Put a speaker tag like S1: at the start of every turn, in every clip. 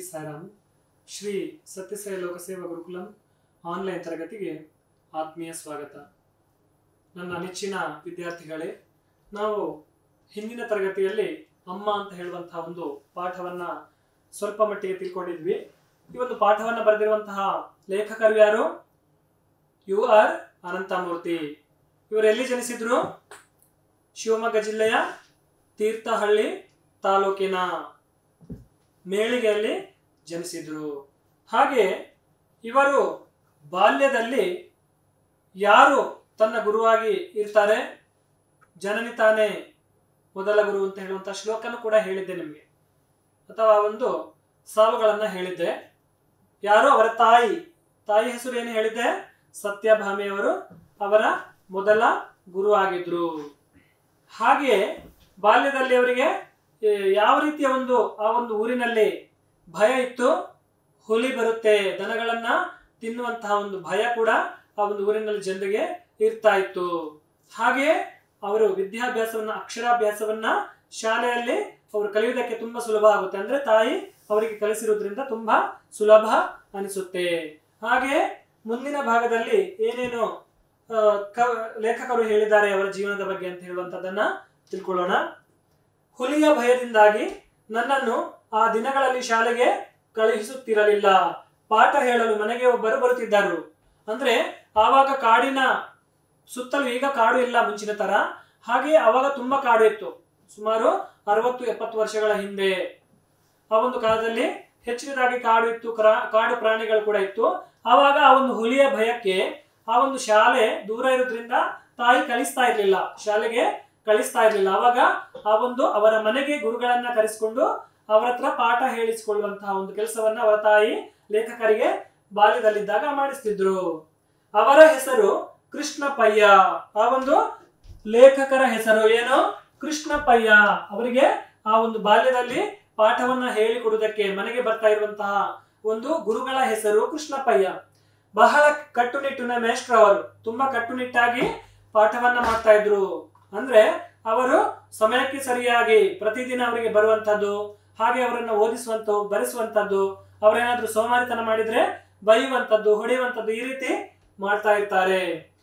S1: ಸಾಯಿರಾಮ್ ಶ್ರೀ ಸತ್ಯಸಾಯಿ ಲೋಕಸೇವಾ ಗುರುಕುಲಂ ಆನ್ಲೈನ್ ತರಗತಿಗೆ ಆತ್ಮೀಯ ಸ್ವಾಗತ ನನ್ನ ನೆಚ್ಚಿನ ವಿದ್ಯಾರ್ಥಿಗಳೇ ನಾವು ಹಿಂದಿನ ತರಗತಿಯಲ್ಲಿ ಅಮ್ಮ ಅಂತ ಹೇಳುವಂತಹ ಒಂದು ಪಾಠವನ್ನ ಸ್ವಲ್ಪ ಮಟ್ಟಿಗೆ ತಿಳ್ಕೊಂಡಿದ್ವಿ ಈ ಒಂದು ಪಾಠವನ್ನ ಬರೆದಿರುವಂತಹ ಲೇಖಕರು ಯಾರು ಯು ಆರ್ ಅನಂತಮೂರ್ತಿ ಇವರು ಎಲ್ಲಿ ಜನಿಸಿದ್ರು ಶಿವಮೊಗ್ಗ ಜಿಲ್ಲೆಯ ತೀರ್ಥಹಳ್ಳಿ ತಾಲೂಕಿನ ಮೇಳಿಗೆಯಲ್ಲಿ ಜನಿಸಿದ್ರು ಹಾಗೆ ಇವರು ಬಾಲ್ಯದಲ್ಲಿ ಯಾರು ತನ್ನ ಗುರುವಾಗಿ ಇರ್ತಾರೆ ಜನನಿ ತಾನೇ ಮೊದಲ ಗುರು ಅಂತ ಹೇಳುವಂಥ ಶ್ಲೋಕನೂ ಕೂಡ ಹೇಳಿದ್ದೆ ನಿಮಗೆ ಅಥವಾ ಒಂದು ಸಾಲುಗಳನ್ನ ಹೇಳಿದ್ದೆ ಯಾರು ಅವರ ತಾಯಿ ತಾಯಿ ಹೆಸರು ಏನು ಹೇಳಿದ್ದೆ ಸತ್ಯಭಾಮೆಯವರು ಅವರ ಮೊದಲ ಗುರು ಆಗಿದ್ರು ಹಾಗೆ ಬಾಲ್ಯದಲ್ಲಿ ಅವರಿಗೆ ಏ, ಯಾವ ರೀತಿಯ ಒಂದು ಆ ಒಂದು ಊರಿನಲ್ಲಿ ಭಯ ಇತ್ತು ಹುಲಿ ಬರುತ್ತೆ ದನಗಳನ್ನ ತಿನ್ನುವಂತಹ ಒಂದು ಭಯ ಕೂಡ ಆ ಒಂದು ಊರಿನಲ್ಲಿ ಜನರಿಗೆ ಇರ್ತಾ ಇತ್ತು ಹಾಗೆ ಅವರು ವಿದ್ಯಾಭ್ಯಾಸವನ್ನ ಅಕ್ಷರಾಭ್ಯಾಸವನ್ನ ಶಾಲೆಯಲ್ಲಿ ಅವರು ಕಲಿಯುವುದಕ್ಕೆ ತುಂಬಾ ಸುಲಭ ಆಗುತ್ತೆ ಅಂದ್ರೆ ತಾಯಿ ಅವರಿಗೆ ಕಲಿಸಿರೋದ್ರಿಂದ ತುಂಬಾ ಸುಲಭ ಅನಿಸುತ್ತೆ ಹಾಗೆ ಮುಂದಿನ ಭಾಗದಲ್ಲಿ ಏನೇನು ಆ, ಕ- ಲೇಖಕರು ಹೇಳಿದ್ದಾರೆ ಅವರ ಜೀವನದ ಬಗ್ಗೆ ಅಂತ ಹೇಳುವಂತದನ್ನ ತಿಳ್ಕೊಳ್ಳೋಣ ಹುಲಿಯ ಭಯದಿಂದಾಗಿ ನನ್ನನ್ನು ಆ ದಿನಗಳಲ್ಲಿ ಶಾಲೆಗೆ ಕಳುಹಿಸುತ್ತಿರಲಿಲ್ಲ ಪಾಠ ಹೇಳಲು ಮನೆಗೆ ಒಬ್ಬರು ಬರುತ್ತಿದ್ದರು ಅಂದ್ರೆ ಆವಾಗ ಕಾಡಿನ ಸುತ್ತಲೂ ಈಗ ಕಾಡು ಇಲ್ಲ ಮುಂಚಿನ ತರ ಹಾಗೆ ಅವಾಗ ತುಂಬಾ ಕಾಡು ಇತ್ತು ಸುಮಾರು ಅರವತ್ತು ಎಪ್ಪತ್ತು ವರ್ಷಗಳ ಹಿಂದೆ ಆ ಒಂದು ಕಾಲದಲ್ಲಿ ಹೆಚ್ಚಿನದಾಗಿ ಕಾಡು ಇತ್ತು ಕ್ರಾ- ಕಾಡು ಪ್ರಾಣಿಗಳು ಕೂಡ ಇತ್ತು ಆವಾಗ ಆ ಒಂದು ಹುಲಿಯ ಭಯಕ್ಕೆ ಆ ಒಂದು ಶಾಲೆ ದೂರ ಇರೋದ್ರಿಂದ ತಾಯಿ ಕಲಿಸ್ತಾ ಇರ್ಲಿಲ್ಲ ಶಾಲೆಗೆ ಕಳಿಸ್ತಾ ಇರ್ಲಿಲ್ಲ ಅವಾಗ ಆ ಒಂದು ಅವರ ಮನೆಗೆ ಗುರುಗಳನ್ನ ಕರೆಸಿಕೊಂಡು ಅವರ ಹತ್ರ ಪಾಠ ಹೇಳಿಸಿಕೊಳ್ಳುವಂತಹ ಒಂದು ಕೆಲಸವನ್ನ ಅವರ ತಾಯಿ ಲೇಖಕರಿಗೆ ಬಾಲ್ಯದಲ್ಲಿದ್ದಾಗ ಮಾಡಿಸ್ತಿದ್ರು ಅವರ ಹೆಸರು ಕೃಷ್ಣಪ್ಪಯ್ಯ ಆ ಒಂದು ಲೇಖಕರ ಹೆಸರು ಏನು ಕೃಷ್ಣಪ್ಪಯ್ಯ ಅವರಿಗೆ ಆ ಒಂದು ಬಾಲ್ಯದಲ್ಲಿ ಪಾಠವನ್ನ ಹೇಳಿಕೊಡುವುದಕ್ಕೆ ಮನೆಗೆ ಬರ್ತಾ ಇರುವಂತಹ ಒಂದು ಗುರುಗಳ ಹೆಸರು ಕೃಷ್ಣಪ್ಪಯ್ಯ ಬಹಳ ಕಟ್ಟುನಿಟ್ಟಿನ ಮೇಷ್ಟ್ರು ಅವರು ತುಂಬಾ ಕಟ್ಟುನಿಟ್ಟಾಗಿ ಪಾಠವನ್ನ ಮಾಡ್ತಾ ಇದ್ರು ಅಂದ್ರೆ ಅವರು ಸಮಯಕ್ಕೆ ಸರಿಯಾಗಿ ಪ್ರತಿದಿನ ಅವರಿಗೆ ಬರುವಂತದ್ದು ಹಾಗೆ ಅವರನ್ನ ಓದಿಸುವಂತ ಬರೆಸುವಂತದ್ದು ಅವರೇನಾದ್ರೂ ಸೋಮಾರಿತನ ಮಾಡಿದ್ರೆ ಬೈಯುವಂತದ್ದು ಹೊಡೆಯುವಂತದ್ದು ಈ ರೀತಿ ಮಾಡ್ತಾ ಇರ್ತಾರೆ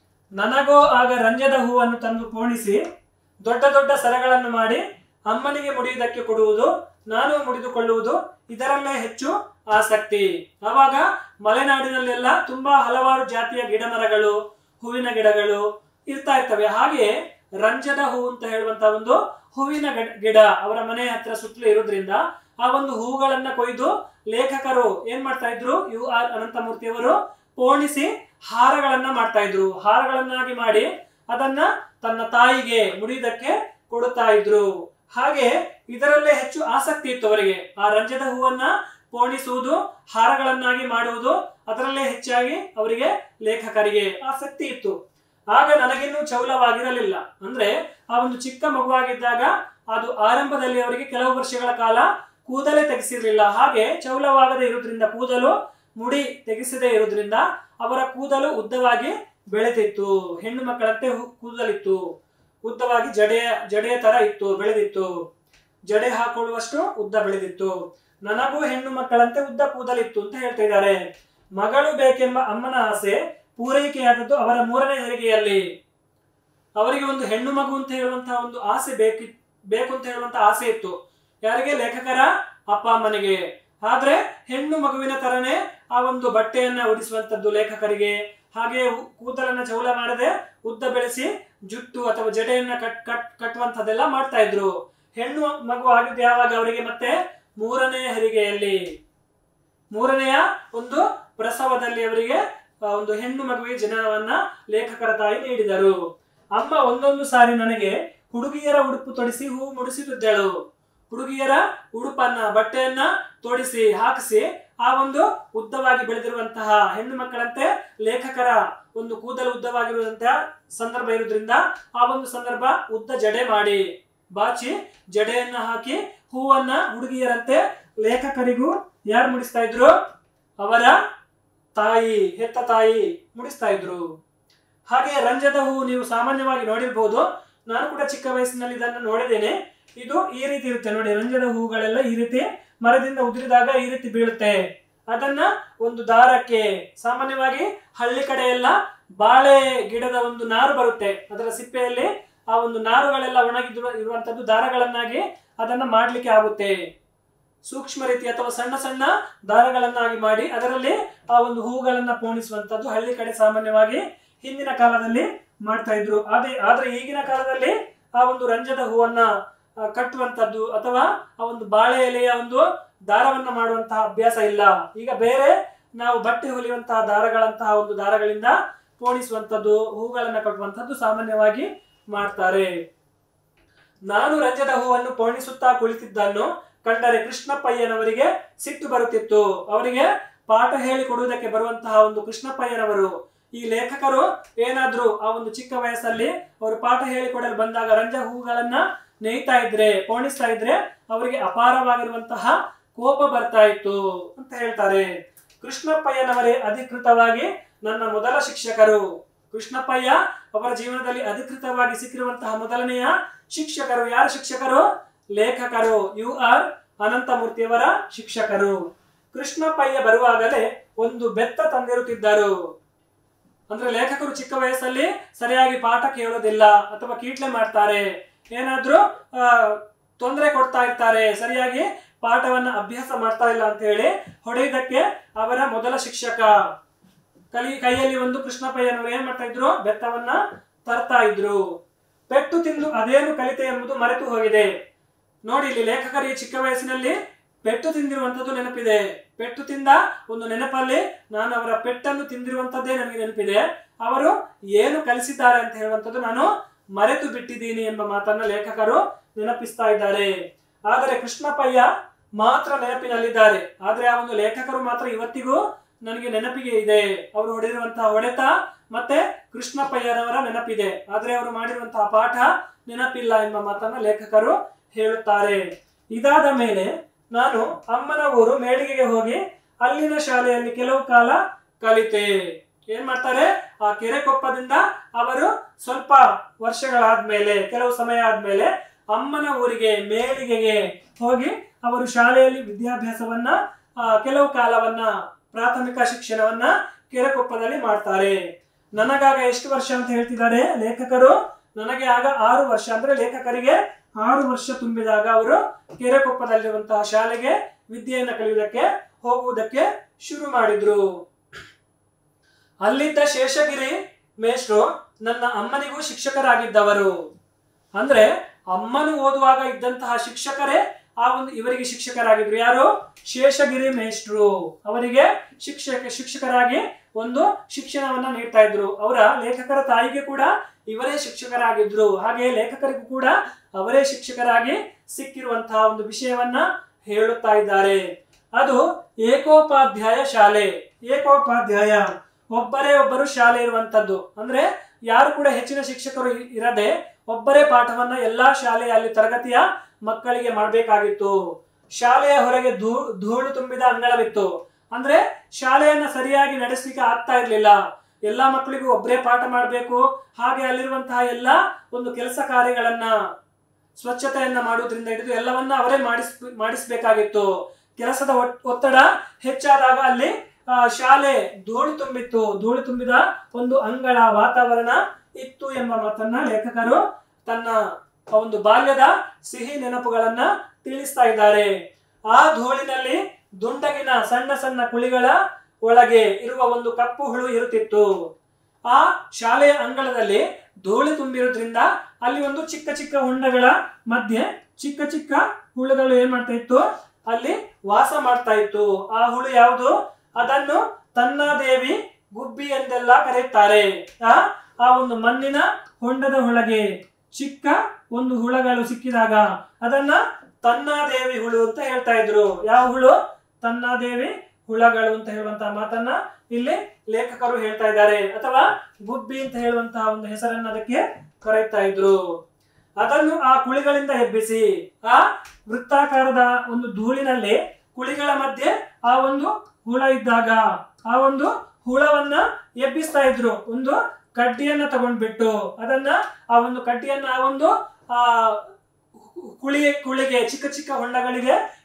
S1: ನನಗೋ ಆಗ ರಂಜದ ಹೂವನ್ನು ತಂದು ಪೋಣಿಸಿ ದೊಡ್ಡ ದೊಡ್ಡ ಸರಗಳನ್ನು ಮಾಡಿ ಅಮ್ಮನಿಗೆ ಮುಡಿಯುವುದಕ್ಕೆ ಕೊಡುವುದು ನಾನು ಮುಡಿದುಕೊಳ್ಳುವುದು ಇದರಲ್ಲೇ ಹೆಚ್ಚು ಆಸಕ್ತಿ ಆವಾಗ ಮಲೆನಾಡಿನಲ್ಲೆಲ್ಲ ತುಂಬಾ ಹಲವಾರು ಜಾತಿಯ ಗಿಡ ಮರಗಳು ಹೂವಿನ ಗಿಡಗಳು ಇರ್ತಾ ಇರ್ತವೆ ಹಾಗೆ ರಂಜದ ಹೂ ಅಂತ ಹೇಳುವಂತ ಒಂದು ಹೂವಿನ ಗಿಡ- ಗಿಡ ಅವರ ಮನೆ ಹತ್ರ ಸುತ್ತಲೂ ಇರೋದ್ರಿಂದ ಆ ಒಂದು ಹೂಗಳನ್ನ ಕೊಯ್ದು ಲೇಖಕರು ಏನ್ ಮಾಡ್ತಾ ಇದ್ರು ಯು ಆರ್ ಅನಂತಮೂರ್ತಿ ಅವರು ಪೋಣಿಸಿ ಹಾರಗಳನ್ನ ಮಾಡ್ತಾ ಇದ್ರು ಹಾರಗಳನ್ನಾಗಿ ಮಾಡಿ ಅದನ್ನ ತನ್ನ ತಾಯಿಗೆ ಮುಡಿಯುವುದಕ್ಕೆ ಕೊಡುತ್ತಾ ಇದ್ರು ಹಾಗೆ ಇದರಲ್ಲೇ ಹೆಚ್ಚು ಆಸಕ್ತಿ ಇತ್ತು ಅವರಿಗೆ ಆ ರಂಜದ ಹೂವನ್ನ ಪೋಣಿಸುವುದು ಹಾರಗಳನ್ನಾಗಿ ಮಾಡುವುದು ಅದರಲ್ಲೇ ಹೆಚ್ಚಾಗಿ ಅವರಿಗೆ ಲೇಖಕರಿಗೆ ಆಸಕ್ತಿ ಇತ್ತು ಆಗ ನನಗಿನ್ನೂ ಚೌಲವಾಗಿರಲಿಲ್ಲ ಅಂದ್ರೆ ಆ ಒಂದು ಚಿಕ್ಕ ಮಗುವಾಗಿದ್ದಾಗ ಅದು ಆರಂಭದಲ್ಲಿ ಅವರಿಗೆ ಕೆಲವು ವರ್ಷಗಳ ಕಾಲ ಕೂದಲೇ ತೆಗೆಸಿರ್ಲಿಲ್ಲ ಹಾಗೆ ಚೌಲವಾಗದೇ ಇರುವುದರಿಂದ ಕೂದಲು ಮುಡಿ ತೆಗೆಸದೇ ಇರುವುದರಿಂದ ಅವರ ಕೂದಲು ಉದ್ದವಾಗಿ ಬೆಳೆದಿತ್ತು ಹೆಣ್ಣು ಮಕ್ಕಳಂತೆ ಹು- ಕೂದಲಿತ್ತು ಉದ್ದವಾಗಿ ಜಡೆಯ ಜಡೆಯ ತರ ಇತ್ತು ಬೆಳೆದಿತ್ತು ಜಡೆ ಹಾಕೊಳ್ಳುವಷ್ಟು ಉದ್ದ ಬೆಳೆದಿತ್ತು ನನಗೂ ಹೆಣ್ಣು ಮಕ್ಕಳಂತೆ ಉದ್ದ ಕೂದಲಿತ್ತು ಅಂತ ಹೇಳ್ತಾ ಇದ್ದಾರೆ ಮಗಳು ಬೇಕೆಂಬ ಅಮ್ಮನ ಆಸೆ ಪೂರೈಕೆಯಾದದ್ದು ಅವರ ಮೂರನೇ ಹೆರಿಗೆಯಲ್ಲಿ ಅವರಿಗೆ ಒಂದು ಹೆಣ್ಣು ಮಗು ಅಂತ ಹೇಳುವಂತಹ ಒಂದು ಆಸೆ ಬೇಕಿ ಬೇಕು ಅಂತ ಹೇಳುವಂತ ಆಸೆ ಇತ್ತು ಯಾರಿಗೆ ಲೇಖಕರ ಅಪ್ಪ ಅಮ್ಮನಿಗೆ ಆದ್ರೆ ಹೆಣ್ಣು ಮಗುವಿನ ತರನೇ ಆ ಒಂದು ಬಟ್ಟೆಯನ್ನ ಉಡಿಸುವಂತದ್ದು ಲೇಖಕರಿಗೆ ಹಾಗೆ ಉ- ಕೂದಲನ್ನ ಚೌಲ ಮಾಡದೆ ಉದ್ದ ಬೆಳೆಸಿ ಜುಟ್ಟು ಅಥವಾ ಜಡೆಯನ್ನ ಕಟ್ ಕಟ್ ಕಟ್ಟುವಂತದ್ದೆಲ್ಲ ಮಾಡ್ತಾ ಇದ್ರು ಹೆಣ್ಣು ಮಗು ಆಗಿದ್ದು ಯಾವಾಗ ಅವರಿಗೆ ಮತ್ತೆ ಮೂರನೇ ಹೆರಿಗೆಯಲ್ಲಿ ಮೂರನೆಯ ಒಂದು ಪ್ರಸವದಲ್ಲಿ ಅವರಿಗೆ ಆ, ಒಂದು ಹೆಣ್ಣು ಮಗುವಿಗೆ ಜನನವನ್ನ ಲೇಖಕರ ತಾಯಿ ನೀಡಿದರು ಅಮ್ಮ ಒಂದೊಂದು ಸಾರಿ ನನಗೆ ಹುಡುಗಿಯರ ಉಡುಪು ತೊಡಿಸಿ ಹೂ ಮುಡಿಸುತ್ತಿದ್ದಳು ಹುಡುಗಿಯರ ಉಡುಪನ್ನ ಬಟ್ಟೆಯನ್ನ ತೊಡಿಸಿ ಹಾಕಿಸಿ ಆ ಒಂದು ಉದ್ದವಾಗಿ ಬೆಳೆದಿರುವಂತಹ ಹೆಣ್ಣು ಮಕ್ಕಳಂತೆ ಲೇಖಕರ ಒಂದು ಕೂದಲು ಉದ್ದವಾಗಿರುವಂತಹ ಸಂದರ್ಭ ಇರುವುದರಿಂದ ಆ ಒಂದು ಸಂದರ್ಭ ಉದ್ದ ಜಡೆ ಮಾಡಿ ಬಾಚಿ ಜಡೆಯನ್ನ ಹಾಕಿ ಹೂವನ್ನ ಹುಡುಗಿಯರಂತೆ ಲೇಖಕರಿಗೂ ಯಾರು ಮುಡಿಸ್ತಾ ಇದ್ರು ಅವರ ತಾಯಿ ಹೆತ್ತ ತಾಯಿ ಮುಡಿಸ್ತಾ ಇದ್ರು ಹಾಗೆ ರಂಜದ ಹೂ ನೀವು ಸಾಮಾನ್ಯವಾಗಿ ನೋಡಿರ್ಬೋದು ನಾನು ಕೂಡ ಚಿಕ್ಕ ವಯಸ್ಸಿನಲ್ಲಿ ಇದನ್ನು ನೋಡಿದ್ದೇನೆ ಇದು ಈ ರೀತಿ ಇರುತ್ತೆ ನೋಡಿ ರಂಜದ ಹೂಗಳೆಲ್ಲ ಈ ರೀತಿ ಮರದಿಂದ ಉದುರಿದಾಗ ಈ ರೀತಿ ಬೀಳುತ್ತೆ ಅದನ್ನ ಒಂದು ದಾರಕ್ಕೆ ಸಾಮಾನ್ಯವಾಗಿ ಹಳ್ಳಿ ಕಡೆ ಎಲ್ಲ ಬಾಳೆ ಗಿಡದ ಒಂದು ನಾರು ಬರುತ್ತೆ ಅದರ ಸಿಪ್ಪೆಯಲ್ಲಿ ಆ ಒಂದು ನಾರುಗಳೆಲ್ಲ ಒಣಗಿದ್ದು ಇರುವಂತದ್ದು ದಾರಗಳನ್ನಾಗಿ ಅದನ್ನ ಮಾಡ್ಲಿಕ್ಕೆ ಆಗುತ್ತೆ ಸೂಕ್ಷ್ಮ ರೀತಿ ಅಥವಾ ಸಣ್ಣ ಸಣ್ಣ ದಾರಗಳನ್ನಾಗಿ ಮಾಡಿ ಅದರಲ್ಲಿ ಆ ಒಂದು ಹೂಗಳನ್ನ ಪೋಣಿಸುವಂತದ್ದು ಹಳ್ಳಿ ಕಡೆ ಸಾಮಾನ್ಯವಾಗಿ ಹಿಂದಿನ ಕಾಲದಲ್ಲಿ ಮಾಡ್ತಾ ಇದ್ರು ಅದೇ ಆದ್ರೆ ಈಗಿನ ಕಾಲದಲ್ಲಿ ಆ ಒಂದು ರಂಜದ ಹೂವನ್ನ ಆ, ಕಟ್ಟುವಂತದ್ದು ಅಥವಾ ಆ ಒಂದು ಬಾಳೆ ಎಲೆಯ ಒಂದು ದಾರವನ್ನ ಮಾಡುವಂತಹ ಅಭ್ಯಾಸ ಇಲ್ಲ ಈಗ ಬೇರೆ ನಾವು ಬಟ್ಟೆ ಹೊಲಿಯುವಂತಹ ದಾರಗಳಂತಹ ಒಂದು ದಾರಗಳಿಂದ ಪೋಣಿಸುವಂತದ್ದು ಹೂಗಳನ್ನ ಕಟ್ಟುವಂತದ್ದು ಸಾಮಾನ್ಯವಾಗಿ ಮಾಡ್ತಾರೆ ನಾನು ರಂಜದ ಹೂವನ್ನು ಪೋಣಿಸುತ್ತಾ ಕುಳಿತಿದ್ದನ್ನು ಕಂಡರೆ ಕೃಷ್ಣಪ್ಪಯ್ಯನವರಿಗೆ ಸಿಟ್ಟು ಬರುತ್ತಿತ್ತು ಅವರಿಗೆ ಪಾಠ ಹೇಳಿಕೊಡುವುದಕ್ಕೆ ಬರುವಂತಹ ಒಂದು ಕೃಷ್ಣಪ್ಪಯ್ಯನವರು ಈ ಲೇಖಕರು ಏನಾದ್ರೂ ಆ ಒಂದು ಚಿಕ್ಕ ವಯಸ್ಸಲ್ಲಿ ಅವರು ಪಾಠ ಹೇಳಿಕೊಡಲು ಬಂದಾಗ ರಂಜ ಹೂಗಳನ್ನ ನೇಯ್ತಾ ಇದ್ರೆ ಪೋಣಿಸ್ತಾ ಇದ್ರೆ ಅವರಿಗೆ ಅಪಾರವಾಗಿರುವಂತಹ ಕೋಪ ಬರ್ತಾ ಇತ್ತು ಅಂತ ಹೇಳ್ತಾರೆ ಕೃಷ್ಣಪ್ಪಯ್ಯನವರೇ ಅಧಿಕೃತವಾಗಿ ನನ್ನ ಮೊದಲ ಶಿಕ್ಷಕರು ಕೃಷ್ಣಪ್ಪಯ್ಯ ಅವರ ಜೀವನದಲ್ಲಿ ಅಧಿಕೃತವಾಗಿ ಸಿಕ್ಕಿರುವಂತಹ ಮೊದಲನೆಯ ಶಿಕ್ಷಕರು ಯಾರ ಶಿಕ್ಷಕರು ಲೇಖಕರು ಯು ಆರ್ ಅನಂತಮೂರ್ತಿಯವರ ಶಿಕ್ಷಕರು ಕೃಷ್ಣಪ್ಪಯ್ಯ ಬರುವಾಗಲೇ ಒಂದು ಬೆತ್ತ ತಂದಿರುತ್ತಿದ್ದರು ಅಂದ್ರೆ ಲೇಖಕರು ಚಿಕ್ಕ ವಯಸ್ಸಲ್ಲಿ ಸರಿಯಾಗಿ ಪಾಠ ಕೇಳೋದಿಲ್ಲ ಅಥವಾ ಕೀಟ್ಲೆ ಮಾಡ್ತಾರೆ ಏನಾದ್ರೂ ಆ, ತೊಂದರೆ ಕೊಡ್ತಾ ಇರ್ತಾರೆ ಸರಿಯಾಗಿ ಪಾಠವನ್ನ ಅಭ್ಯಾಸ ಮಾಡ್ತಾ ಇಲ್ಲ ಅಂತ ಹೇಳಿ ಹೊಡೆಯುವುದಕ್ಕೆ ಅವರ ಮೊದಲ ಶಿಕ್ಷಕ ಕಲಿ ಕೈಯಲ್ಲಿ ಒಂದು ಕೃಷ್ಣಪ್ಪಯ್ಯನವರು ಏನ್ ಮಾಡ್ತಾ ಇದ್ರು ಬೆತ್ತವನ್ನ ತರ್ತಾ ಇದ್ರು ಪೆಟ್ಟು ತಿಂದು ಅದೇನು ಕಲಿತೆ ಎಂಬುದು ಮರೆತು ಹೋಗಿದೆ ನೋಡಿ ಇಲ್ಲಿ ಲೇಖಕರು ಈ ಚಿಕ್ಕ ವಯಸ್ಸಿನಲ್ಲಿ ಪೆಟ್ಟು ತಿಂದಿರುವಂತದ್ದು ನೆನಪಿದೆ ಪೆಟ್ಟು ತಿಂದ ಒಂದು ನೆನಪಲ್ಲಿ ನಾನು ಅವರ ಪೆಟ್ಟನ್ನು ತಿಂದಿರುವಂತದ್ದೇ ನನಗೆ ನೆನಪಿದೆ ಅವರು ಏನು ಕಲಿಸಿದ್ದಾರೆ ಅಂತ ಹೇಳುವಂತದ್ದು ನಾನು ಮರೆತು ಬಿಟ್ಟಿದ್ದೀನಿ ಎಂಬ ಮಾತನ್ನ ಲೇಖಕರು ನೆನಪಿಸ್ತಾ ಇದ್ದಾರೆ ಆದರೆ ಕೃಷ್ಣಪ್ಪಯ್ಯ ಮಾತ್ರ ನೆನಪಿನಲ್ಲಿದ್ದಾರೆ ಆದ್ರೆ ಆ ಒಂದು ಲೇಖಕರು ಮಾತ್ರ ಇವತ್ತಿಗೂ ನನಗೆ ನೆನಪಿಗೆ ಇದೆ ಅವರು ಹೊಡೆದಿರುವಂತಹ ಹೊಡೆತ ಮತ್ತೆ ಕೃಷ್ಣಪ್ಪಯ್ಯನವರ ನೆನಪಿದೆ ಆದ್ರೆ ಅವರು ಮಾಡಿರುವಂತಹ ಪಾಠ ನೆನಪಿಲ್ಲ ಎಂಬ ಮಾತನ್ನ ಲೇಖಕರು ಹೇಳುತ್ತಾರೆ ಇದಾದ ಮೇಲೆ ನಾನು ಅಮ್ಮನ ಊರು ಮೇಳಿಗೆಗೆ ಹೋಗಿ ಅಲ್ಲಿನ ಶಾಲೆಯಲ್ಲಿ ಕೆಲವು ಕಾಲ ಕಲಿತೆ ಏನ್ ಮಾಡ್ತಾರೆ ಆ ಕೆರೆಕೊಪ್ಪದಿಂದ ಅವರು ಸ್ವಲ್ಪ ವರ್ಷಗಳಾದ್ಮೇಲೆ ಕೆಲವು ಸಮಯ ಆದ್ಮೇಲೆ ಅಮ್ಮನ ಊರಿಗೆ ಮೇಳಿಗೆಗೆ ಹೋಗಿ ಅವರು ಶಾಲೆಯಲ್ಲಿ ವಿದ್ಯಾಭ್ಯಾಸವನ್ನ ಆ, ಕೆಲವು ಕಾಲವನ್ನ ಪ್ರಾಥಮಿಕ ಶಿಕ್ಷಣವನ್ನ ಕೆರೆಕೊಪ್ಪದಲ್ಲಿ ಮಾಡ್ತಾರೆ ನನಗಾಗ ಎಷ್ಟು ವರ್ಷ ಅಂತ ಹೇಳ್ತಿದ್ದಾರೆ ಲೇಖಕರು ನನಗೆ ಆಗ ಆರು ವರ್ಷ ಅಂದ್ರೆ ಲೇಖಕರಿಗೆ ಆರು ವರ್ಷ ತುಂಬಿದಾಗ ಅವರು ಕೆರೆಕೊಪ್ಪದಲ್ಲಿರುವಂತಹ ಶಾಲೆಗೆ ವಿದ್ಯೆಯನ್ನು ಕಲಿಯುವುದಕ್ಕೆ ಹೋಗುವುದಕ್ಕೆ ಶುರು ಮಾಡಿದ್ರು ಅಲ್ಲಿದ್ದ ಶೇಷಗಿರಿ ಮೇಷ್ಟ್ರು ನನ್ನ ಅಮ್ಮನಿಗೂ ಶಿಕ್ಷಕರಾಗಿದ್ದವರು ಅಂದ್ರೆ ಅಮ್ಮನು ಓದುವಾಗ ಇದ್ದಂತಹ ಶಿಕ್ಷಕರೇ ಆ ಒಂದು ಇವರಿಗೆ ಶಿಕ್ಷಕರಾಗಿದ್ರು ಯಾರು ಶೇಷಗಿರಿ ಮೇಷ್ಟ್ರು ಅವರಿಗೆ ಶಿಕ್ಷಕ ಶಿಕ್ಷಕರಾಗಿ ಒಂದು ಶಿಕ್ಷಣವನ್ನ ನೀಡ್ತಾ ಇದ್ರು ಅವರ ಲೇಖಕರ ತಾಯಿಗೆ ಕೂಡ ಇವರೇ ಶಿಕ್ಷಕರಾಗಿದ್ರು ಹಾಗೆ ಲೇಖಕರಿಗೂ ಕೂಡ ಅವರೇ ಶಿಕ್ಷಕರಾಗಿ ಸಿಕ್ಕಿರುವಂತಹ ಒಂದು ವಿಷಯವನ್ನ ಹೇಳುತ್ತಾ ಇದ್ದಾರೆ ಅದು ಏಕೋಪಾಧ್ಯಾಯ ಶಾಲೆ ಏಕೋಪಾಧ್ಯಾಯ ಒಬ್ಬರೇ ಒಬ್ಬರು ಶಾಲೆ ಇರುವಂತದ್ದು ಅಂದ್ರೆ ಯಾರು ಕೂಡ ಹೆಚ್ಚಿನ ಶಿಕ್ಷಕರು ಇ- ಇರದೆ ಒಬ್ಬರೇ ಪಾಠವನ್ನ ಎಲ್ಲಾ ಶಾಲೆಯ ಅಲ್ಲಿ ತರಗತಿಯ ಮಕ್ಕಳಿಗೆ ಮಾಡಬೇಕಾಗಿತ್ತು ಶಾಲೆಯ ಹೊರಗೆ ಧೂ ಧೂಳು ತುಂಬಿದ ಅಂಗಳವಿತ್ತು ಅಂದ್ರೆ ಶಾಲೆಯನ್ನ ಸರಿಯಾಗಿ ನಡೆಸಲಿಕ್ಕೆ ಆಗ್ತಾ ಇರ್ಲಿಲ್ಲ ಎಲ್ಲಾ ಮಕ್ಕಳಿಗೂ ಒಬ್ಬರೇ ಪಾಠ ಮಾಡಬೇಕು ಹಾಗೆ ಅಲ್ಲಿರುವಂತಹ ಎಲ್ಲಾ ಒಂದು ಕೆಲಸ ಕಾರ್ಯಗಳನ್ನ ಸ್ವಚ್ಛತೆಯನ್ನ ಮಾಡುವುದರಿಂದ ಹಿಡಿದು ಎಲ್ಲವನ್ನ ಅವರೇ ಮಾಡಿಸ್ ಮಾಡಿಸ್ಬೇಕಾಗಿತ್ತು ಕೆಲಸದ ಒಟ್- ಒತ್ತಡ ಹೆಚ್ಚಾದಾಗ ಅಲ್ಲಿ ಆ, ಶಾಲೆ ಧೂಳು ತುಂಬಿತ್ತು ಧೂಳು ತುಂಬಿದ ಒಂದು ಅಂಗಳ ವಾತಾವರಣ ಇತ್ತು ಎಂಬ ಮಾತನ್ನ ಲೇಖಕರು ತನ್ನ ಆ ಒಂದು ಬಾಲ್ಯದ ಸಿಹಿ ನೆನಪುಗಳನ್ನ ತಿಳಿಸ್ತಾ ಇದ್ದಾರೆ ಆ ಧೂಳಿನಲ್ಲಿ ದುಂಡಗಿನ ಸಣ್ಣ ಸಣ್ಣ ಕುಳಿಗಳ ಒಳಗೆ ಇರುವ ಒಂದು ಕಪ್ಪು ಹುಳು ಇರುತ್ತಿತ್ತು ಆ ಶಾಲೆಯ ಅಂಗಳದಲ್ಲಿ ಧೂಳು ತುಂಬಿರೋದ್ರಿಂದ ಅಲ್ಲಿ ಒಂದು ಚಿಕ್ಕ ಚಿಕ್ಕ ಹೊಂಡಗಳ ಮಧ್ಯೆ ಚಿಕ್ಕ ಚಿಕ್ಕ ಹುಳುಗಳು ಏನ್ ಮಾಡ್ತಾ ಇತ್ತು ಅಲ್ಲಿ ವಾಸ ಮಾಡ್ತಾ ಇತ್ತು ಆ ಹುಳು ಯಾವುದು ಅದನ್ನು ತನ್ನಾದೇವಿ ಗುಬ್ಬಿ ಎಂದೆಲ್ಲ ಕರೆಯುತ್ತಾರೆ ಆ ಆ ಒಂದು ಮಣ್ಣಿನ ಹೊಂಡದ ಒಳಗೆ ಚಿಕ್ಕ ಒಂದು ಹುಳಗಳು ಸಿಕ್ಕಿದಾಗ ಅದನ್ನ ತನ್ನಾದೇವಿ ಹುಳು ಅಂತ ಹೇಳ್ತಾ ಇದ್ರು ಯಾವ ಹುಳು ತನ್ನಾದೇವಿ ಹುಳಗಳು ಅಂತ ಹೇಳುವಂತಹ ಮಾತನ್ನ ಇಲ್ಲಿ ಲೇಖಕರು ಹೇಳ್ತಾ ಇದ್ದಾರೆ ಅಥವಾ ಗುಬ್ಬಿ ಅಂತ ಹೇಳುವಂತಹ ಒಂದು ಹೆಸರನ್ನ ಅದಕ್ಕೆ ಕರೆಯುತ್ತಾ ಇದ್ರು ಅದನ್ನು ಆ ಕುಳಿಗಳಿಂದ ಎಬ್ಬಿಸಿ ಆ ವೃತ್ತಾಕಾರದ ಒಂದು ಧೂಳಿನಲ್ಲಿ ಕುಳಿಗಳ ಮಧ್ಯೆ ಆ ಒಂದು ಹುಳ ಇದ್ದಾಗ ಆ ಒಂದು ಹುಳವನ್ನ ಎಬ್ಬಿಸ್ತಾ ಇದ್ರು ಒಂದು ಕಡ್ಡಿಯನ್ನ ತಗೊಂಡ್ಬಿಟ್ಟು ಅದನ್ನ ಆ ಒಂದು ಕಡ್ಡಿಯನ್ನ ಆ ಒಂದು ಆ ಕುಳಿ ಕುಳಿಗೆ ಚಿಕ್ಕ ಚಿಕ್ಕ ಹೊಂಡಗಳಿಗೆ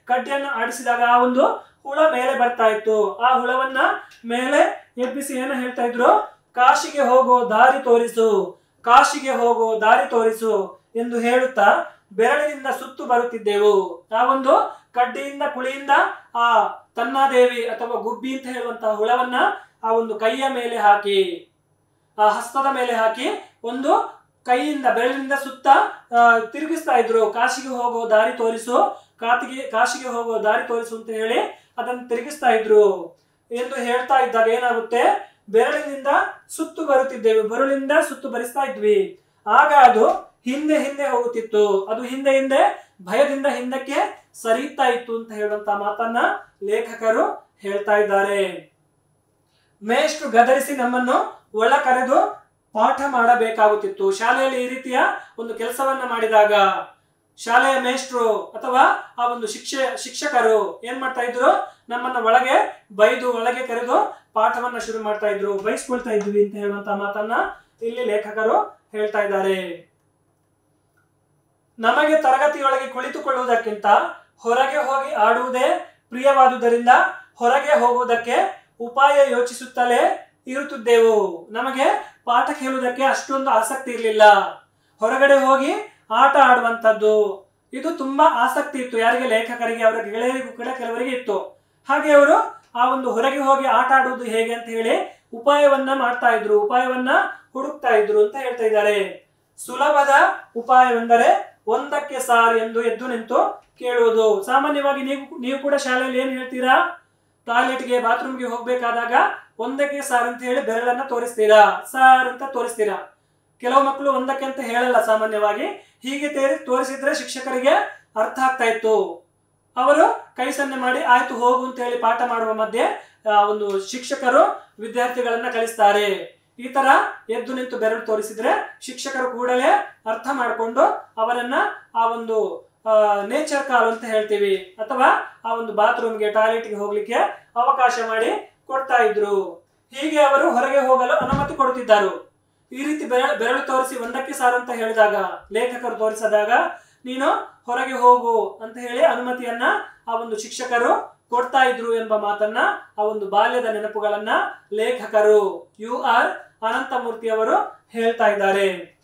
S1: ಕಡ್ಡಿಯನ್ನು ಆಡಿಸಿದಾಗ ಆ ಒಂದು ಹುಳ ಮೇಲೆ ಬರ್ತಾ ಇತ್ತು ಆ ಹುಳವನ್ನ ಮೇಲೆ ಎಬ್ಬಿಸಿ ಏನು ಹೇಳ್ತಾ ಇದ್ರು ಕಾಶಿಗೆ ಹೋಗೋ ದಾರಿ ತೋರಿಸು ಕಾಶಿಗೆ ಹೋಗೋ ದಾರಿ ತೋರಿಸು ಎಂದು ಹೇಳುತ್ತಾ ಬೆರಳಿನಿಂದ ಸುತ್ತು ಬರುತ್ತಿದ್ದೆವು ಆ ಒಂದು ಕಡ್ಡಿಯಿಂದ ಕುಳಿಯಿಂದ ಆ ತನ್ನಾದೇವಿ ಅಥವಾ ಗುಬ್ಬಿ ಅಂತ ಹೇಳುವಂತಹ ಹುಳವನ್ನ ಆ ಒಂದು ಕೈಯ ಮೇಲೆ ಹಾಕಿ ಆ ಹಸ್ತದ ಮೇಲೆ ಹಾಕಿ ಒಂದು ಕೈಯಿಂದ ಬೆರಳಿನಿಂದ ಸುತ್ತ ಆ, ತಿರುಗಿಸ್ತಾ ಇದ್ರು ಕಾಶಿಗೆ ಹೋಗೋ ದಾರಿ ತೋರಿಸು ಕಾತಿಗೆ ಕಾಶಿಗೆ ಹೋಗೋ ದಾರಿ ತೋರಿಸು ಅಂತ ಹೇಳಿ ಅದನ್ನು ತಿರುಗಿಸ್ತಾ ಇದ್ರು ಎಂದು ಹೇಳ್ತಾ ಇದ್ದಾಗ ಏನಾಗುತ್ತೆ ಬೆರಳಿನಿಂದ ಸುತ್ತು ಬರುತ್ತಿದ್ದೇವೆ ಬೆರಳಿನಿಂದ ಸುತ್ತು ಬರಿಸ್ತಾ ಇದ್ವಿ ಆಗ ಅದು ಹಿಂದೆ ಹಿಂದೆ ಹೋಗುತ್ತಿತ್ತು ಅದು ಹಿಂದೆ ಹಿಂದೆ ಭಯದಿಂದ ಹಿಂದಕ್ಕೆ ಸರಿಯುತ್ತಾ ಇತ್ತು ಅಂತ ಹೇಳುವಂತ ಮಾತನ್ನ ಲೇಖಕರು ಹೇಳ್ತಾ ಇದ್ದಾರೆ ಮೇಷ್ಟ್ರು ಗದರಿಸಿ ನಮ್ಮನ್ನು ಒಳ ಕರೆದು ಪಾಠ ಮಾಡಬೇಕಾಗುತ್ತಿತ್ತು ಶಾಲೆಯಲ್ಲಿ ಈ ರೀತಿಯ ಒಂದು ಕೆಲಸವನ್ನ ಮಾಡಿದಾಗ ಶಾಲೆಯ ಮೇಷ್ಟ್ರು ಅಥವಾ ಆ ಒಂದು ಶಿಕ್ಷೆ ಶಿಕ್ಷಕರು ಏನ್ ಮಾಡ್ತಾ ಇದ್ರು ನಮ್ಮನ್ನ ಒಳಗೆ ಬೈದು ಒಳಗೆ ಕರೆದು ಪಾಠವನ್ನ ಶುರು ಮಾಡ್ತಾ ಇದ್ರು ಬೈಸ್ಕೊಳ್ತಾ ಇದ್ವಿ ಅಂತ ಹೇಳುವಂತ ಮಾತನ್ನ ಇಲ್ಲಿ ಲೇಖಕರು ಹೇಳ್ತಾ ಇದ್ದಾರೆ ನಮಗೆ ತರಗತಿಯೊಳಗೆ ಕುಳಿತುಕೊಳ್ಳುವುದಕ್ಕಿಂತ ಹೊರಗೆ ಹೋಗಿ ಆಡುವುದೇ ಪ್ರಿಯವಾದುದರಿಂದ ಹೊರಗೆ ಹೋಗುವುದಕ್ಕೆ ಉಪಾಯ ಯೋಚಿಸುತ್ತಲೇ ಇರುತ್ತಿದ್ದೆವು ನಮಗೆ ಪಾಠ ಕೇಳುವುದಕ್ಕೆ ಅಷ್ಟೊಂದು ಆಸಕ್ತಿ ಇರಲಿಲ್ಲ ಹೊರಗಡೆ ಹೋಗಿ ಆಟ ಆಡುವಂಥದ್ದು ಇದು ತುಂಬಾ ಆಸಕ್ತಿ ಇತ್ತು ಯಾರಿಗೆ ಲೇಖಕರಿಗೆ ಅವರ ಗೆಳೆಯರಿಗೂ ಕೂಡ ಕೆಲವರಿಗೆ ಇತ್ತು ಹಾಗೆ ಅವರು ಆ ಒಂದು ಹೊರಗೆ ಹೋಗಿ ಆಟ ಆಡುವುದು ಹೇಗೆ ಅಂತ ಹೇಳಿ ಉಪಾಯವನ್ನ ಮಾಡ್ತಾ ಇದ್ರು ಉಪಾಯವನ್ನ ಹುಡುಕ್ತಾ ಇದ್ರು ಅಂತ ಹೇಳ್ತಾ ಇದ್ದಾರೆ ಸುಲಭದ ಉಪಾಯವೆಂದರೆ ಒಂದಕ್ಕೆ ಸಾರ್ ಎಂದು ಎದ್ದು ನಿಂತು ಕೇಳುವುದು ಸಾಮಾನ್ಯವಾಗಿ ನೀವು ನೀವು ಕೂಡ ಶಾಲೆಯಲ್ಲಿ ಏನ್ ಹೇಳ್ತೀರಾ ಟಾಯ್ಲೆಟ್ಗೆ ಬಾತ್ರೂಮ್ಗೆ ಹೋಗ್ಬೇಕಾದಾಗ ಒಂದಕ್ಕೆ ಸಾರ್ ಅಂತ ಹೇಳಿ ಬೆರಳನ್ನ ತೋರಿಸ್ತೀರಾ ಸಾರ್ ಅಂತ ತೋರಿಸ್ತೀರಾ ಕೆಲವು ಮಕ್ಕಳು ಒಂದಕ್ಕೆ ಅಂತ ಹೇಳಲ್ಲ ಸಾಮಾನ್ಯವಾಗಿ ಹೀಗೆ ತೇರಿ ತೋರಿಸಿದ್ರೆ ಶಿಕ್ಷಕರಿಗೆ ಅರ್ಥ ಆಗ್ತಾ ಇತ್ತು ಅವರು ಕೈ ಸನ್ನೆ ಮಾಡಿ ಆಯ್ತು ಹೋಗು ಅಂತ ಹೇಳಿ ಪಾಠ ಮಾಡುವ ಮಧ್ಯೆ ಆ, ಒಂದು ಶಿಕ್ಷಕರು ವಿದ್ಯಾರ್ಥಿಗಳನ್ನ ಕಳಿಸ್ತಾರೆ ಈ ತರ ಎದ್ದು ನಿಂತು ಬೆರಳು ತೋರಿಸಿದ್ರೆ ಶಿಕ್ಷಕರು ಕೂಡಲೇ ಅರ್ಥ ಮಾಡಿಕೊಂಡು ಅವರನ್ನ ಆ ಒಂದು ನೇಚರ್ ಕಾಲ್ ಅಂತ ಹೇಳ್ತೀವಿ ಅಥವಾ ಆ ಒಂದು ಬಾತ್ರೂಮ್ಗೆ ಟಾಯ್ಲೆಟ್ಗೆ ಹೋಗ್ಲಿಕ್ಕೆ ಅವಕಾಶ ಮಾಡಿ ಕೊಡ್ತಾ ಇದ್ರು ಹೀಗೆ ಅವರು ಹೊರಗೆ ಹೋಗಲು ಅನುಮತಿ ಕೊಡುತ್ತಿದ್ದರು ಈ ರೀತಿ ಬೆರಳು ಬೆರಳು ತೋರಿಸಿ ಒಂದಕ್ಕೆ ಸಾರು ಅಂತ ಹೇಳಿದಾಗ ಲೇಖಕರು ತೋರಿಸಿದಾಗ ನೀನು ಹೊರಗೆ ಹೋಗು ಅಂತ ಹೇಳಿ ಅನುಮತಿಯನ್ನ ಆ ಒಂದು ಶಿಕ್ಷಕರು ಕೊಡ್ತಾ ಇದ್ರು ಎಂಬ ಮಾತನ್ನ ಆ ಒಂದು ಬಾಲ್ಯದ ನೆನಪುಗಳನ್ನ ಲೇಖಕರು ಯು ಆರ್ ಅನಂತಮೂರ್ತಿ ಅವರು ಹೇಳ್ತಾ ಇದ್ದಾರೆ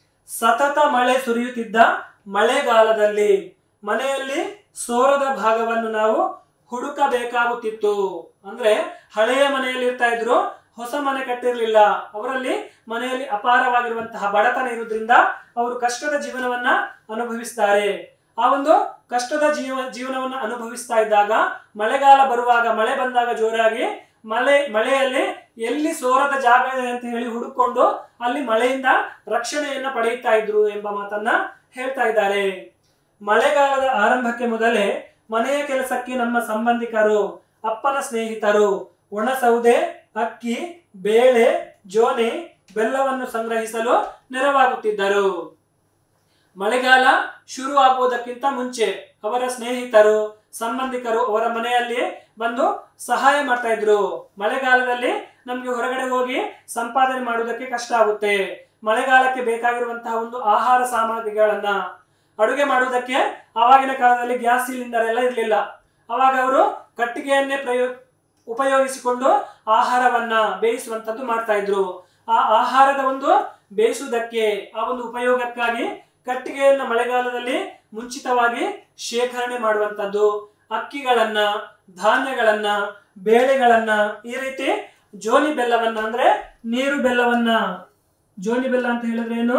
S1: ಸತತ ಮಳೆ ಸುರಿಯುತ್ತಿದ್ದ ಮಳೆಗಾಲದಲ್ಲಿ ಮನೆಯಲ್ಲಿ ಸೋರದ ಭಾಗವನ್ನು ನಾವು ಹುಡುಕಬೇಕಾಗುತ್ತಿತ್ತು ಅಂದ್ರೆ ಹಳೆಯ ಮನೆಯಲ್ಲಿ ಇರ್ತಾ ಇದ್ರು ಹೊಸ ಮನೆ ಕಟ್ಟಿರ್ಲಿಲ್ಲ ಅವರಲ್ಲಿ ಮನೆಯಲ್ಲಿ ಅಪಾರವಾಗಿರುವಂತಹ ಬಡತನ ಇರುವುದರಿಂದ ಅವರು ಕಷ್ಟದ ಜೀವನವನ್ನ ಅನುಭವಿಸ್ತಾರೆ ಆ ಒಂದು ಕಷ್ಟದ ಜೀವ ಜೀವನವನ್ನ ಅನುಭವಿಸ್ತಾ ಇದ್ದಾಗ ಮಳೆಗಾಲ ಬರುವಾಗ ಮಳೆ ಬಂದಾಗ ಜೋರಾಗಿ ಮಳೆ ಮಳೆಯಲ್ಲಿ ಎಲ್ಲಿ ಸೋರದ ಜಾಗ ಇದೆ ಅಂತ ಹೇಳಿ ಹುಡುಕೊಂಡು ಅಲ್ಲಿ ಮಳೆಯಿಂದ ರಕ್ಷಣೆಯನ್ನ ಪಡೆಯುತ್ತಾ ಇದ್ರು ಎಂಬ ಮಾತನ್ನ ಹೇಳ್ತಾ ಇದ್ದಾರೆ ಮಳೆಗಾಲದ ಆರಂಭಕ್ಕೆ ಮೊದಲೇ ಮನೆಯ ಕೆಲಸಕ್ಕೆ ನಮ್ಮ ಸಂಬಂಧಿಕರು ಅಪ್ಪನ ಸ್ನೇಹಿತರು ಒಣ ಸೌದೆ ಅಕ್ಕಿ ಬೇಳೆ ಜೋನೆ ಬೆಲ್ಲವನ್ನು ಸಂಗ್ರಹಿಸಲು ನೆರವಾಗುತ್ತಿದ್ದರು ಮಳೆಗಾಲ ಶುರು ಆಗುವುದಕ್ಕಿಂತ ಮುಂಚೆ ಅವರ ಸ್ನೇಹಿತರು ಸಂಬಂಧಿಕರು ಅವರ ಮನೆಯಲ್ಲಿ ಬಂದು ಸಹಾಯ ಮಾಡ್ತಾ ಇದ್ರು ಮಳೆಗಾಲದಲ್ಲಿ ನಮ್ಗೆ ಹೊರಗಡೆ ಹೋಗಿ ಸಂಪಾದನೆ ಮಾಡುವುದಕ್ಕೆ ಕಷ್ಟ ಆಗುತ್ತೆ ಮಳೆಗಾಲಕ್ಕೆ ಬೇಕಾಗಿರುವಂತಹ ಒಂದು ಆಹಾರ ಸಾಮಗ್ರಿಗಳನ್ನ ಅಡುಗೆ ಮಾಡುವುದಕ್ಕೆ ಆವಾಗಿನ ಕಾಲದಲ್ಲಿ ಗ್ಯಾಸ್ ಸಿಲಿಂಡರ್ ಎಲ್ಲ ಇರಲಿಲ್ಲ ಅವಾಗ ಅವರು ಕಟ್ಟಿಗೆಯನ್ನೇ ಪ್ರಯೋ ಉಪಯೋಗಿಸಿಕೊಂಡು ಆಹಾರವನ್ನ ಬೇಯಿಸುವಂತದ್ದು ಮಾಡ್ತಾ ಇದ್ರು ಆ ಆಹಾರದ ಒಂದು ಬೇಯಿಸುವುದಕ್ಕೆ ಆ ಒಂದು ಉಪಯೋಗಕ್ಕಾಗಿ ಕಟ್ಟಿಗೆಯನ್ನ ಮಳೆಗಾಲದಲ್ಲಿ ಮುಂಚಿತವಾಗಿ ಶೇಖರಣೆ ಮಾಡುವಂತದ್ದು ಅಕ್ಕಿಗಳನ್ನ ಧಾನ್ಯಗಳನ್ನ ಬೇಳೆಗಳನ್ನ ಈ ರೀತಿ ಜೋನಿ ಬೆಲ್ಲವನ್ನ ಅಂದ್ರೆ ನೀರು ಬೆಲ್ಲವನ್ನ ಜೋನಿ ಬೆಲ್ಲ ಅಂತ ಹೇಳಿದ್ರೆ ಏನು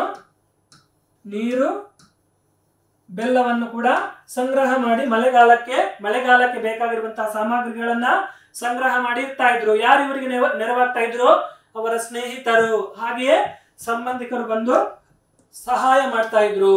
S1: ನೀರು ಬೆಲ್ಲವನ್ನು ಕೂಡ ಸಂಗ್ರಹ ಮಾಡಿ ಮಳೆಗಾಲಕ್ಕೆ ಮಳೆಗಾಲಕ್ಕೆ ಬೇಕಾಗಿರುವಂತಹ ಸಾಮಗ್ರಿಗಳನ್ನ ಸಂಗ್ರಹ ಮಾಡಿ ಇರ್ತಾ ಇದ್ರು ಯಾರು ಇವರಿಗೆ ನೆವ ನೆರವಾಗ್ತಾ ಇದ್ರು ಅವರ ಸ್ನೇಹಿತರು ಹಾಗೆಯೇ ಸಂಬಂಧಿಕರು ಬಂದು ಸಹಾಯ ಮಾಡ್ತಾ ಇದ್ರು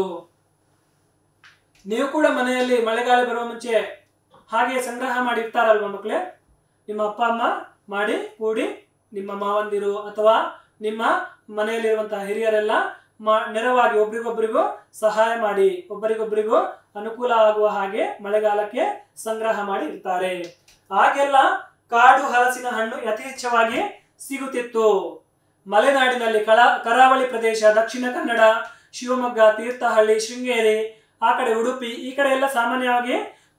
S1: ನೀವು ಕೂಡ ಮನೆಯಲ್ಲಿ ಮಳೆಗಾಲ ಬರುವ ಮುಂಚೆ ಹಾಗೆ ಸಂಗ್ರಹ ಮಾಡಿ ಇರ್ತಾರಲ್ವ ಮಕ್ಕಳೇ ನಿಮ್ಮ ಅಪ್ಪ ಅಮ್ಮ ಮಾಡಿ ಕೂಡಿ ನಿಮ್ಮ ಮಾವಂದಿರು ಅಥವಾ ನಿಮ್ಮ ಮನೆಯಲ್ಲಿರುವಂತಹ ಹಿರಿಯರೆಲ್ಲ ಮಾ ನೆರವಾಗಿ ಒಬ್ರಿಗೊಬ್ರಿಗೂ ಸಹಾಯ ಮಾಡಿ ಒಬ್ಬರಿಗೊಬ್ಬರಿಗೂ ಅನುಕೂಲ ಆಗುವ ಹಾಗೆ ಮಳೆಗಾಲಕ್ಕೆ ಸಂಗ್ರಹ ಮಾಡಿ ಇರ್ತಾರೆ ಆಗೆಲ್ಲ ಕಾಡು ಹಲಸಿನ ಹಣ್ಣು ಯಥೇಚ್ಛವಾಗಿ ಸಿಗುತ್ತಿತ್ತು ಮಲೆನಾಡಿನಲ್ಲಿ ಕಳ ಕರಾವಳಿ ಪ್ರದೇಶ ದಕ್ಷಿಣ ಕನ್ನಡ ಶಿವಮೊಗ್ಗ ತೀರ್ಥಹಳ್ಳಿ ಶೃಂಗೇರಿ ಆ ಕಡೆ ಉಡುಪಿ ಈ ಕಡೆ ಎಲ್ಲ ಸಾಮಾನ್ಯವಾಗಿ